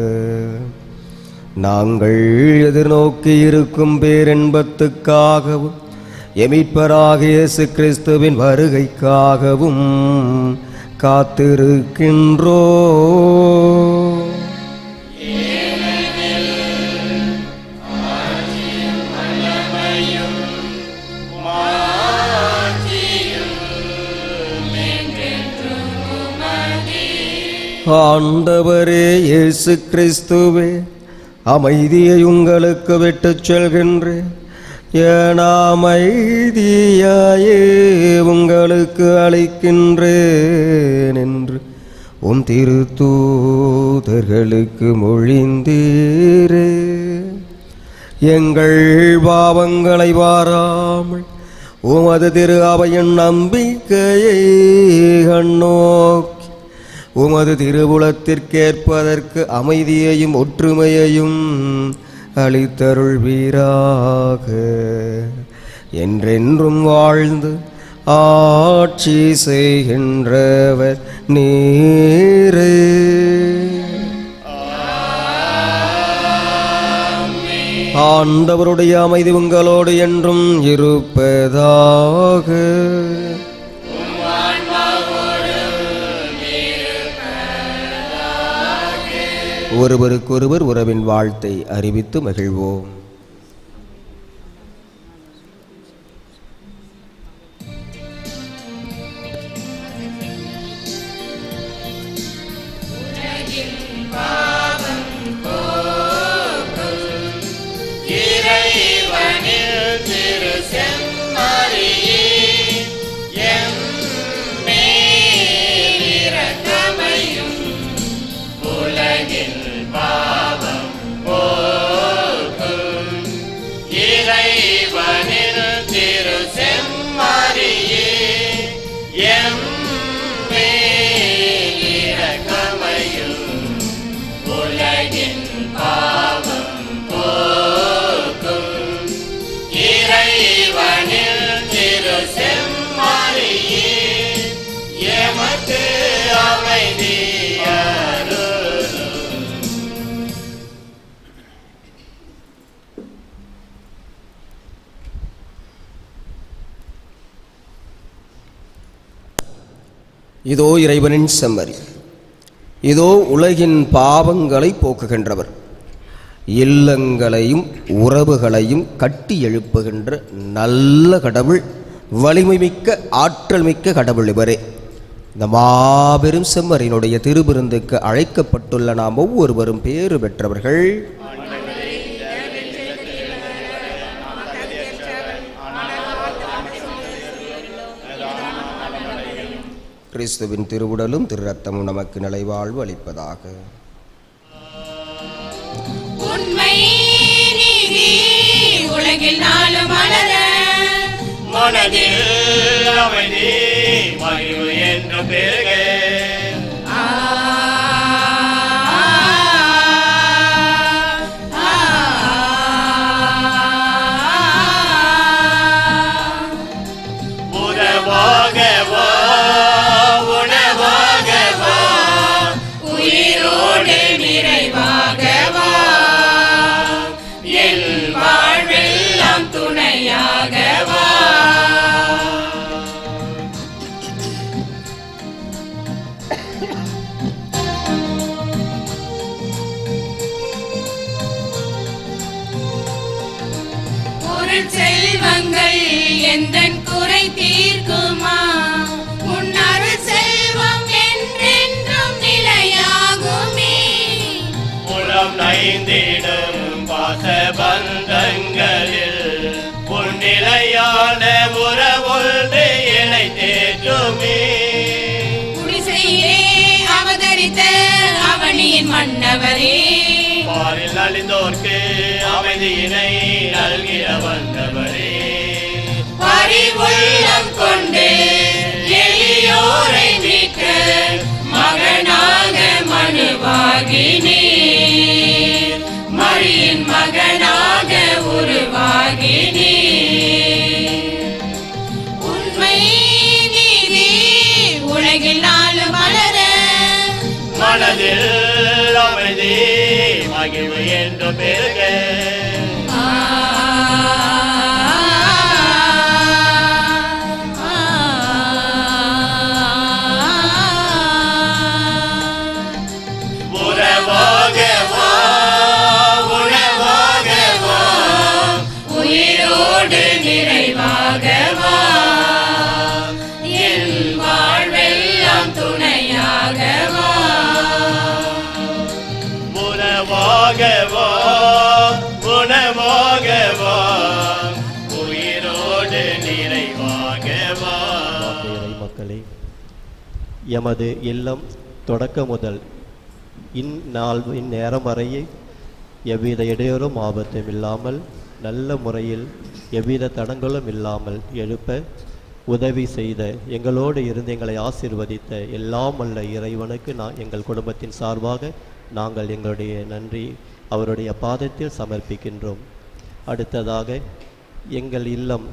நாங்கள் எதிர்நோக்கி இருக்கும் பேரென்பத்துக்காகவும் எமிட்பராக இயேசு கிறிஸ்துவின் வருகைக்காகவும் காத்திருக்கின்றோ ஆண்டவரே இயேசு கிறிஸ்துவே அமைதியை உங்களுக்கு விட்டுச் செல்கின்றேன் என் அமைதியாயே உங்களுக்கு அளிக்கின்றேன் என்று உம் திருத்தூதர்களுக்கு மொழிந்தீரே எங்கள் பாவங்களை வாராமல் உமது திரு அவையின் நம்பிக்கையை கண்ணோக்கி உமது திருவுளத்திற்கேற்பதற்கு அமைதியையும் ஒற்றுமையையும் அளித்தருள்வீராக என்றென்றும் வாழ்ந்து ஆட்சி செய்கின்றவர் நீரே ஆண்டவருடைய அமைதி உங்களோடு என்றும் இருப்பதாக ஒருவருக்கொருவர் உறவின் வாழ்த்தை அறிவித்து மகிழ்வோம் இறைவனில் திரு செம்மறியே எம் மேலிரக்கமையும் உலகின் பாவம் போக்கும் இறைவனில் திரு செம்மறியே எம் மேலிரக்கமையும் உலகின் பாவம் போக்கும் இறைவனில் திரு செம்மறியே எமக்கு அமைதி அருளும் இதோ இறைவனின் செம்மறி இதோ உலகின் பாவங்களை போக்குகின்றவர் இல்லங்களையும் உறவுகளையும் கட்டி எழுப்புகின்ற நல்ல கடவுள் வலிமை மிக்க ஆற்றல் மிக்க கடவுள் இவரே இந்த மாபெரும் செம்மறியினுடைய திருவிருந்துக்கு அழைக்கப்பட்டுள்ள நாம் ஒவ்வொருவரும் பேறு பெற்றவர்கள் கிறிஸ்துவின் திருவுடலும் திரு ரத்தமும் நமக்கு நிலைவாழ்வு அளிப்பதாக உண்மை நீதி உலகில் நாளும் மலர மனதில் அமைதி மகிழ்வு என்று பெருக ஆ, ஆ, உறவாக வா உணவாக வா உயிரோடு நிறைவாக வா என் வாழ்வெல்லாம் துணையாக வா பொருள் செல்வங்கள் எந்தன் குறை தீர்க்குமா உன் அருள் செல்வம் என்றென்றும் நிலையாகுமே புலம் நைந்திடும் பாச பந்தங்களில் உன்னிலையான உறவொன்று என்னை தேற்றுமே குடிசையிலே அவதரித்த அவனியின் மன்னவரே பாரில் நலிந்தோர்க்கு அமைதியினை நல்கிட வந்தவரே பரிவுள்ளம் கொண்டு எளியோரை மீட்க மகனாக மனுவாகினீர் மரியின் மகனாக உருவாகினீர் உண்மை நீதி உலகில் நாளும் மலர மனதில் அமைதி மகிழ்வு என்று பெருக ஆ, ஆ, உறவாக வா உணவாக வா உயிரோடு நிறைவாக வா என் வாழ்வெல்லாம் துணையாக வா உணவாக வா உணவாக வா உயிரோடு நிறைவாக வா இறை மக்களே எமது இல்லம் தொடக்க முதல் இந்நாள் இந்நேரம் வரையே எவ்வித இடையூறும் ஆபத்தும் இல்லாமல் நல்ல முறையில் எவ்வித தடங்களும் இல்லாமல் எழுப்ப உதவி செய்த எங்களோடு இருந்து எங்களை ஆசீர்வதித்த எல்லாம் வல்ல இறைவனுக்கு நான் எங்கள் குடும்பத்தின் சார்பாக நாங்கள் எங்களுடைய நன்றி அவருடைய பாதத்தில் சமர்ப்பிக்கின்றோம் அடுத்ததாக எங்கள் இல்லம்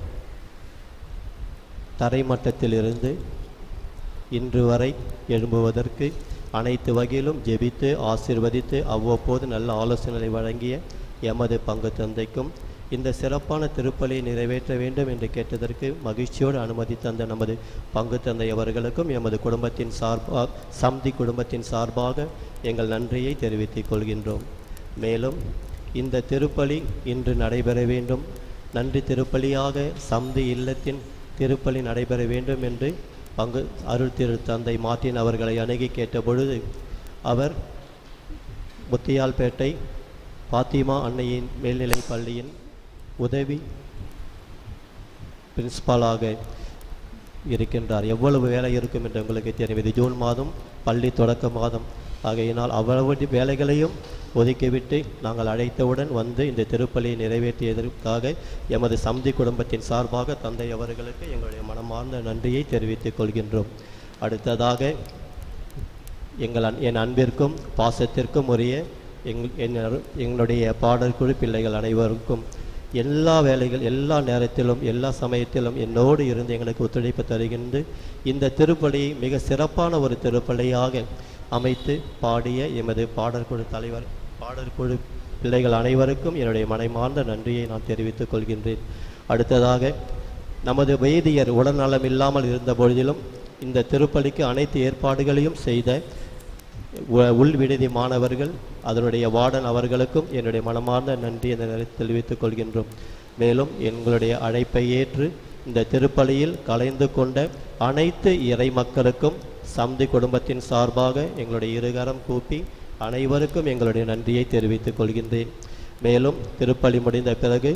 தரைமட்டத்திலிருந்து இன்று வரை எழும்புவதற்கு அனைத்து வகையிலும் ஜெபித்து ஆசீர்வதித்து அவ்வப்போது நல்ல ஆலோசனை வழங்கிய எமது பங்கு தந்தைக்கும் இந்த சிறப்பான திருப்பலியை நிறைவேற்ற வேண்டும் என்று கேட்டதற்கு மகிழ்ச்சியோடு அனுமதி தந்த நமது பங்கு தந்தை அவர்களுக்கும் எமது குடும்பத்தின் சார்பாக சம்தி குடும்பத்தின் சார்பாக எங்கள் நன்றியை தெரிவித்துக் கொள்கின்றோம் மேலும் இந்த திருப்பலி இன்று நடைபெற வேண்டும் நன்றி திருப்பலியாக சம்தி இல்லத்தின் திருப்பலி நடைபெற வேண்டும் என்று பங்கு அருள் திரு தந்தை மார்ட்டின் அவர்களை அணுகி கேட்ட பொழுது அவர் முத்தியால்பேட்டை பாத்திமா அன்னையின் மேல்நிலைப் பள்ளியின் உதவி பிரின்சிபாலாக இருக்கின்றார் எவ்வளவு வேலை இருக்கும் என்று உங்களுக்கு தெரியும் இது ஜூன் மாதம் பள்ளி தொடக்க மாதம் ஆகையினால் அவ்வளவு வேலைகளையும் ஒதுக்கிவிட்டு நாங்கள் அழைத்தவுடன் வந்து இந்த திருப்பலியை நிறைவேற்றியதற்காக எமது சம்தி குடும்பத்தின் சார்பாக தந்தை அவர்களுக்கு எங்களுடைய மனமார்ந்த நன்றியை தெரிவித்துக் கொள்கின்றோம் அடுத்ததாக எங்கள் அன் என் அன்பிற்கும் பாசத்திற்கும் உரிய எங் என் அரு- எங்களுடைய பாடற்குழு பிள்ளைகள் அனைவருக்கும் எல்லா வேலைகள் எல்லா நேரத்திலும் எல்லா சமயத்திலும் என்னோடு இருந்து எங்களுக்கு ஒத்துழைப்பு தருகின்ற இந்த திருப்பலியை மிக சிறப்பான ஒரு திருப்பலியாக அமைத்து பாடிய எமது பாடற்குழு தலைவர் பாடற்குழு பிள்ளைகள் அனைவருக்கும் என்னுடைய மனைமார்ந்த நன்றியை நான் தெரிவித்துக் கொள்கின்றேன் அடுத்ததாக நமது வைதியர் உடல்நலம் இல்லாமல் இருந்த பொழுதிலும் இந்த திருப்பலிக்கு அனைத்து ஏற்பாடுகளையும் செய்த உ- உள் விடுதி மாணவர்கள் அதனுடைய வார்டன் அவர்களுக்கும் என்னுடைய மனமார்ந்த நன்றி இந்த நேரத்தில் தெரிவித்துக் கொள்கின்றோம் மேலும் எங்களுடைய அழைப்பை ஏற்று இந்த திருப்பலியில் கலந்து கொண்ட அனைத்து இறை மக்களுக்கும் சம்தி குடும்பத்தின் சார்பாக எங்களுடைய இருகரம் கூப்பி அனைவருக்கும் எங்களுடைய நன்றியை தெரிவித்துக் கொள்கின்றேன் மேலும் திருப்பலி முடிந்த பிறகு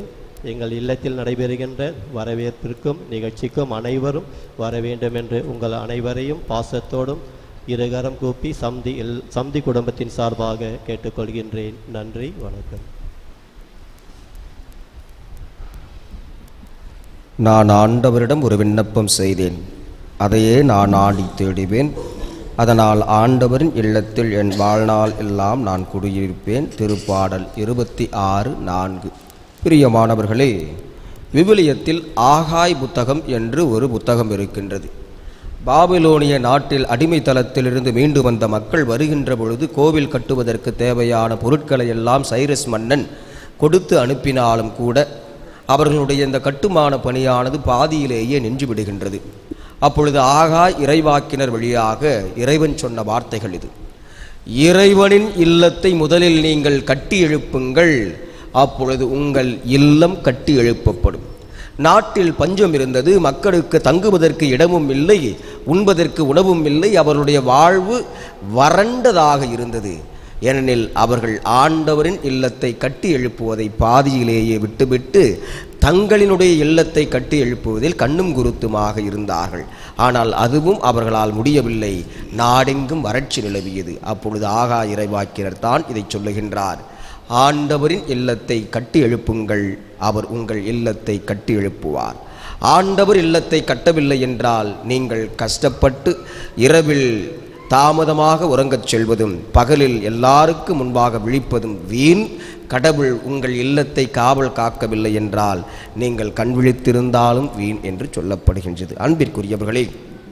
எங்கள் இல்லத்தில் நடைபெறுகின்ற வரவேற்பிற்கும் நிகழ்ச்சிக்கும் அனைவரும் வர வேண்டும் என்று உங்கள் அனைவரையும் பாசத்தோடும் இருகரம் கூப்பி சம்தி இல் சம்தி குடும்பத்தின் சார்பாக கேட்டுக்கொள்கின்றேன் நன்றி வணக்கம் நான் ஆண்டவரிடம் ஒரு விண்ணப்பம் செய்தேன் அதையே நான் ஆடி தேடுவேன் அதனால் ஆண்டவரின் இல்லத்தில் என் வாழ்நாள் எல்லாம் நான் குடியிருப்பேன் திருப்பாடல் இருபத்தி ஆறு நான்கு பிரியமானவர்களே விவிலியத்தில் ஆகாய் புத்தகம் என்று ஒரு புத்தகம் இருக்கின்றது பாபிலோனிய நாட்டில் அடிமைத்தளத்திலிருந்து மீண்டு வந்த மக்கள் வருகின்ற பொழுது கோவில் கட்டுவதற்கு தேவையான பொருட்களை எல்லாம் சைரஸ் மன்னன் கொடுத்து அனுப்பினாலும் கூட அவர்களுடைய இந்த கட்டுமான பணியானது பாதியிலேயே நின்று விடுகின்றது அப்பொழுது ஆகாய் இறைவாக்கினர் வழியாக இறைவன் சொன்ன வார்த்தைகள் இது இறைவனின் இல்லத்தை முதலில் நீங்கள் கட்டி எழுப்புங்கள் அப்பொழுது உங்கள் இல்லம் கட்டி எழுப்பப்படும் நாட்டில் பஞ்சம் இருந்தது மக்களுக்கு தங்குவதற்கு இடமும் இல்லை உண்பதற்கு உணவும் இல்லை அவர்களுடைய வாழ்வு வறண்டதாக இருந்தது ஏனெனில் அவர்கள் ஆண்டவரின் இல்லத்தை கட்டி எழுப்புவதை பாதியிலேயே விட்டுவிட்டு தங்களினுடைய இல்லத்தை கட்டி எழுப்புவதில் கண்ணும் குருத்துமாக இருந்தார்கள் ஆனால் அதுவும் அவர்களால் முடியவில்லை நாடெங்கும் வறட்சி நிலவியது அப்பொழுது ஆகா இறைவாக்கினர் தான் இதை சொல்லுகின்றார் ஆண்டவரின் இல்லத்தை கட்டி எழுப்புங்கள் அவர் உங்கள் இல்லத்தை கட்டி எழுப்புவார் ஆண்டவர் இல்லத்தை கட்டவில்லை என்றால் நீங்கள் கஷ்டப்பட்டு இரவில் தாமதமாக உறங்கச் செல்வதும் பகலில் எல்லாருக்கும் முன்பாக விழிப்பதும் வீண் கடவுள் உங்கள் இல்லத்தை காவல் காக்கவில்லை என்றால் நீங்கள் கண் விழித்திருந்தாலும் வீண் என்று சொல்லப்படுகின்றது அன்பிற்குரியவர்களே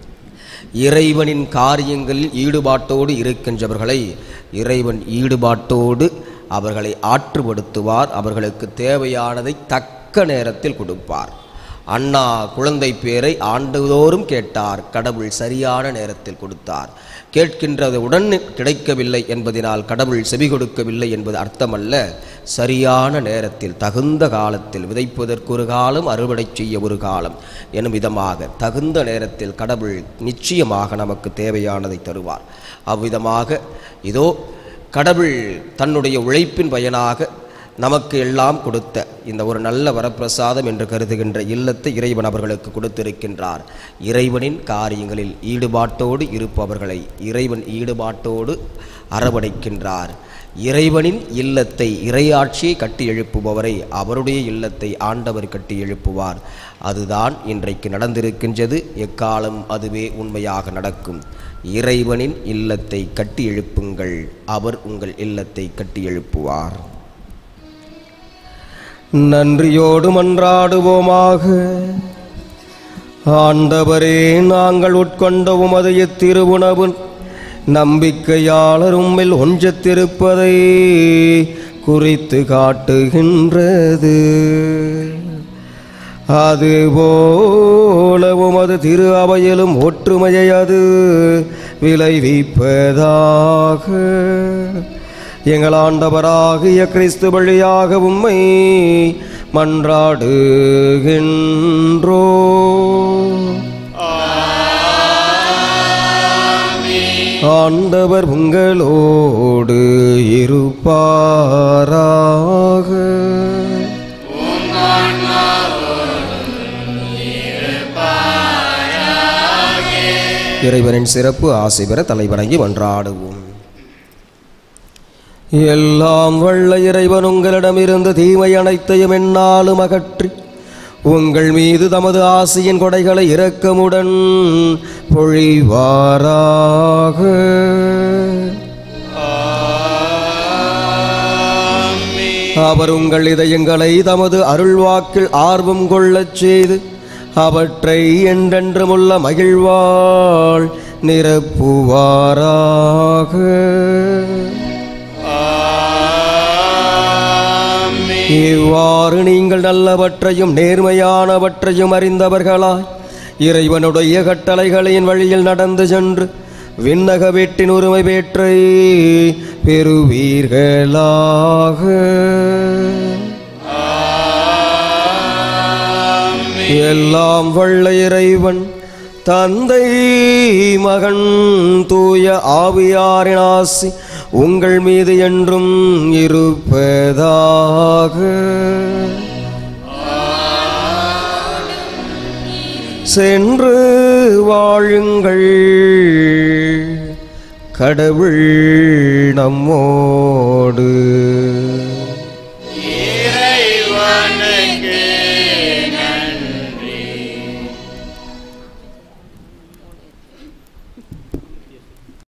இறைவனின் காரியங்களில் ஈடுபாட்டோடு இருக்கின்றவர்களை இறைவன் ஈடுபாட்டோடு அவர்களை ஆற்றுப்படுத்துவார் அவர்களுக்கு தேவையானதை தக்க நேரத்தில் கொடுப்பார் அண்ணா குழந்தை பேரை ஆண்டுதோறும் கேட்டார் கடவுள் சரியான நேரத்தில் கொடுத்தார் கேட்கின்றது உடன் கிடைக்கவில்லை என்பதனால் கடவுள் செவி கொடுக்கவில்லை என்பது அர்த்தமல்ல சரியான நேரத்தில் தகுந்த காலத்தில் விதைப்பதற்கு ஒரு காலம் அறுவடை செய்ய ஒரு காலம் எனும் விதமாக தகுந்த நேரத்தில் கடவுள் நிச்சயமாக நமக்கு தேவையானதை தருவார் அவ்விதமாக இதோ கடவுள் தன்னுடைய உழைப்பின் பயனாக நமக்கு எல்லாம் கொடுத்த இந்த ஒரு நல்ல வரப்பிரசாதம் என்று கருதுகின்ற இல்லத்தை இறைவன் அவர்களுக்கு கொடுத்திருக்கின்றார் இறைவனின் காரியங்களில் ஈடுபாட்டோடு இருப்பவர்களை இறைவன் ஈடுபாட்டோடு அரவணைக்கின்றார் இறைவனின் இல்லத்தை இறையாட்சியை கட்டி எழுப்புபவரை அவருடைய இல்லத்தை ஆண்டவர் கட்டி எழுப்புவார் அதுதான் இன்றைக்கு நடந்திருக்கின்றது எக்காலம் அதுவே உண்மையாக நடக்கும் இறைவனின் இல்லத்தை கட்டி எழுப்புங்கள் அவர் உங்கள் இல்லத்தை கட்டி எழுப்புவார் நன்றியோடு மன்றாடுவோமாக ஆண்டவரே நாங்கள் உட்கொண்ட உமது இத்திருவுணவு நம்பிக்கையாளர் உம்மில் ஒன்றத்திருப்பதை குறித்து காட்டுகின்றது அதுபோல உமது திரு அவையிலும் ஒற்றுமையை அது விளைவிப்பதாக எங்கள் ஆண்டவராகிய கிறிஸ்து வழியாக உம்மை மன்றாடுகின்றோ ஆண்டவர் உங்களோடு இருப்பாராக இறைவனின் சிறப்பு ஆசை பெற தலைவணங்கி மன்றாடுவோம் எல்லாம் வல்ல இறைவன் உங்களிடமிருந்து தீமை அனைத்தையும் எந்நாளும் அகற்றி உங்கள் மீது தமது ஆசையின் கொடைகளை இரக்கமுடன் பொழிவாராக அவர் உங்கள் இதயங்களை தமது அருள்வாக்கில் ஆர்வம் கொள்ளச் செய்து அவற்றை என்றென்றுமுள்ள மகிழ்வாள் நிரப்புவாராக இவ்வாறு நீங்கள் நல்லவற்றையும் நேர்மையானவற்றையும் அறிந்தவர்களாய் இறைவனுடைய கட்டளைகளின் வழியில் நடந்து சென்று விண்ணக வீட்டின் உரிமை பேற்றை பெறுவீர்களாக எல்லாம் வல்ல இறைவன் தந்தை மகன் தூய ஆவியாரின் ஆசி உங்கள் மீது என்றும் இருப்பதாக சென்று வாழுங்கள் கடவுள் நம்மோடு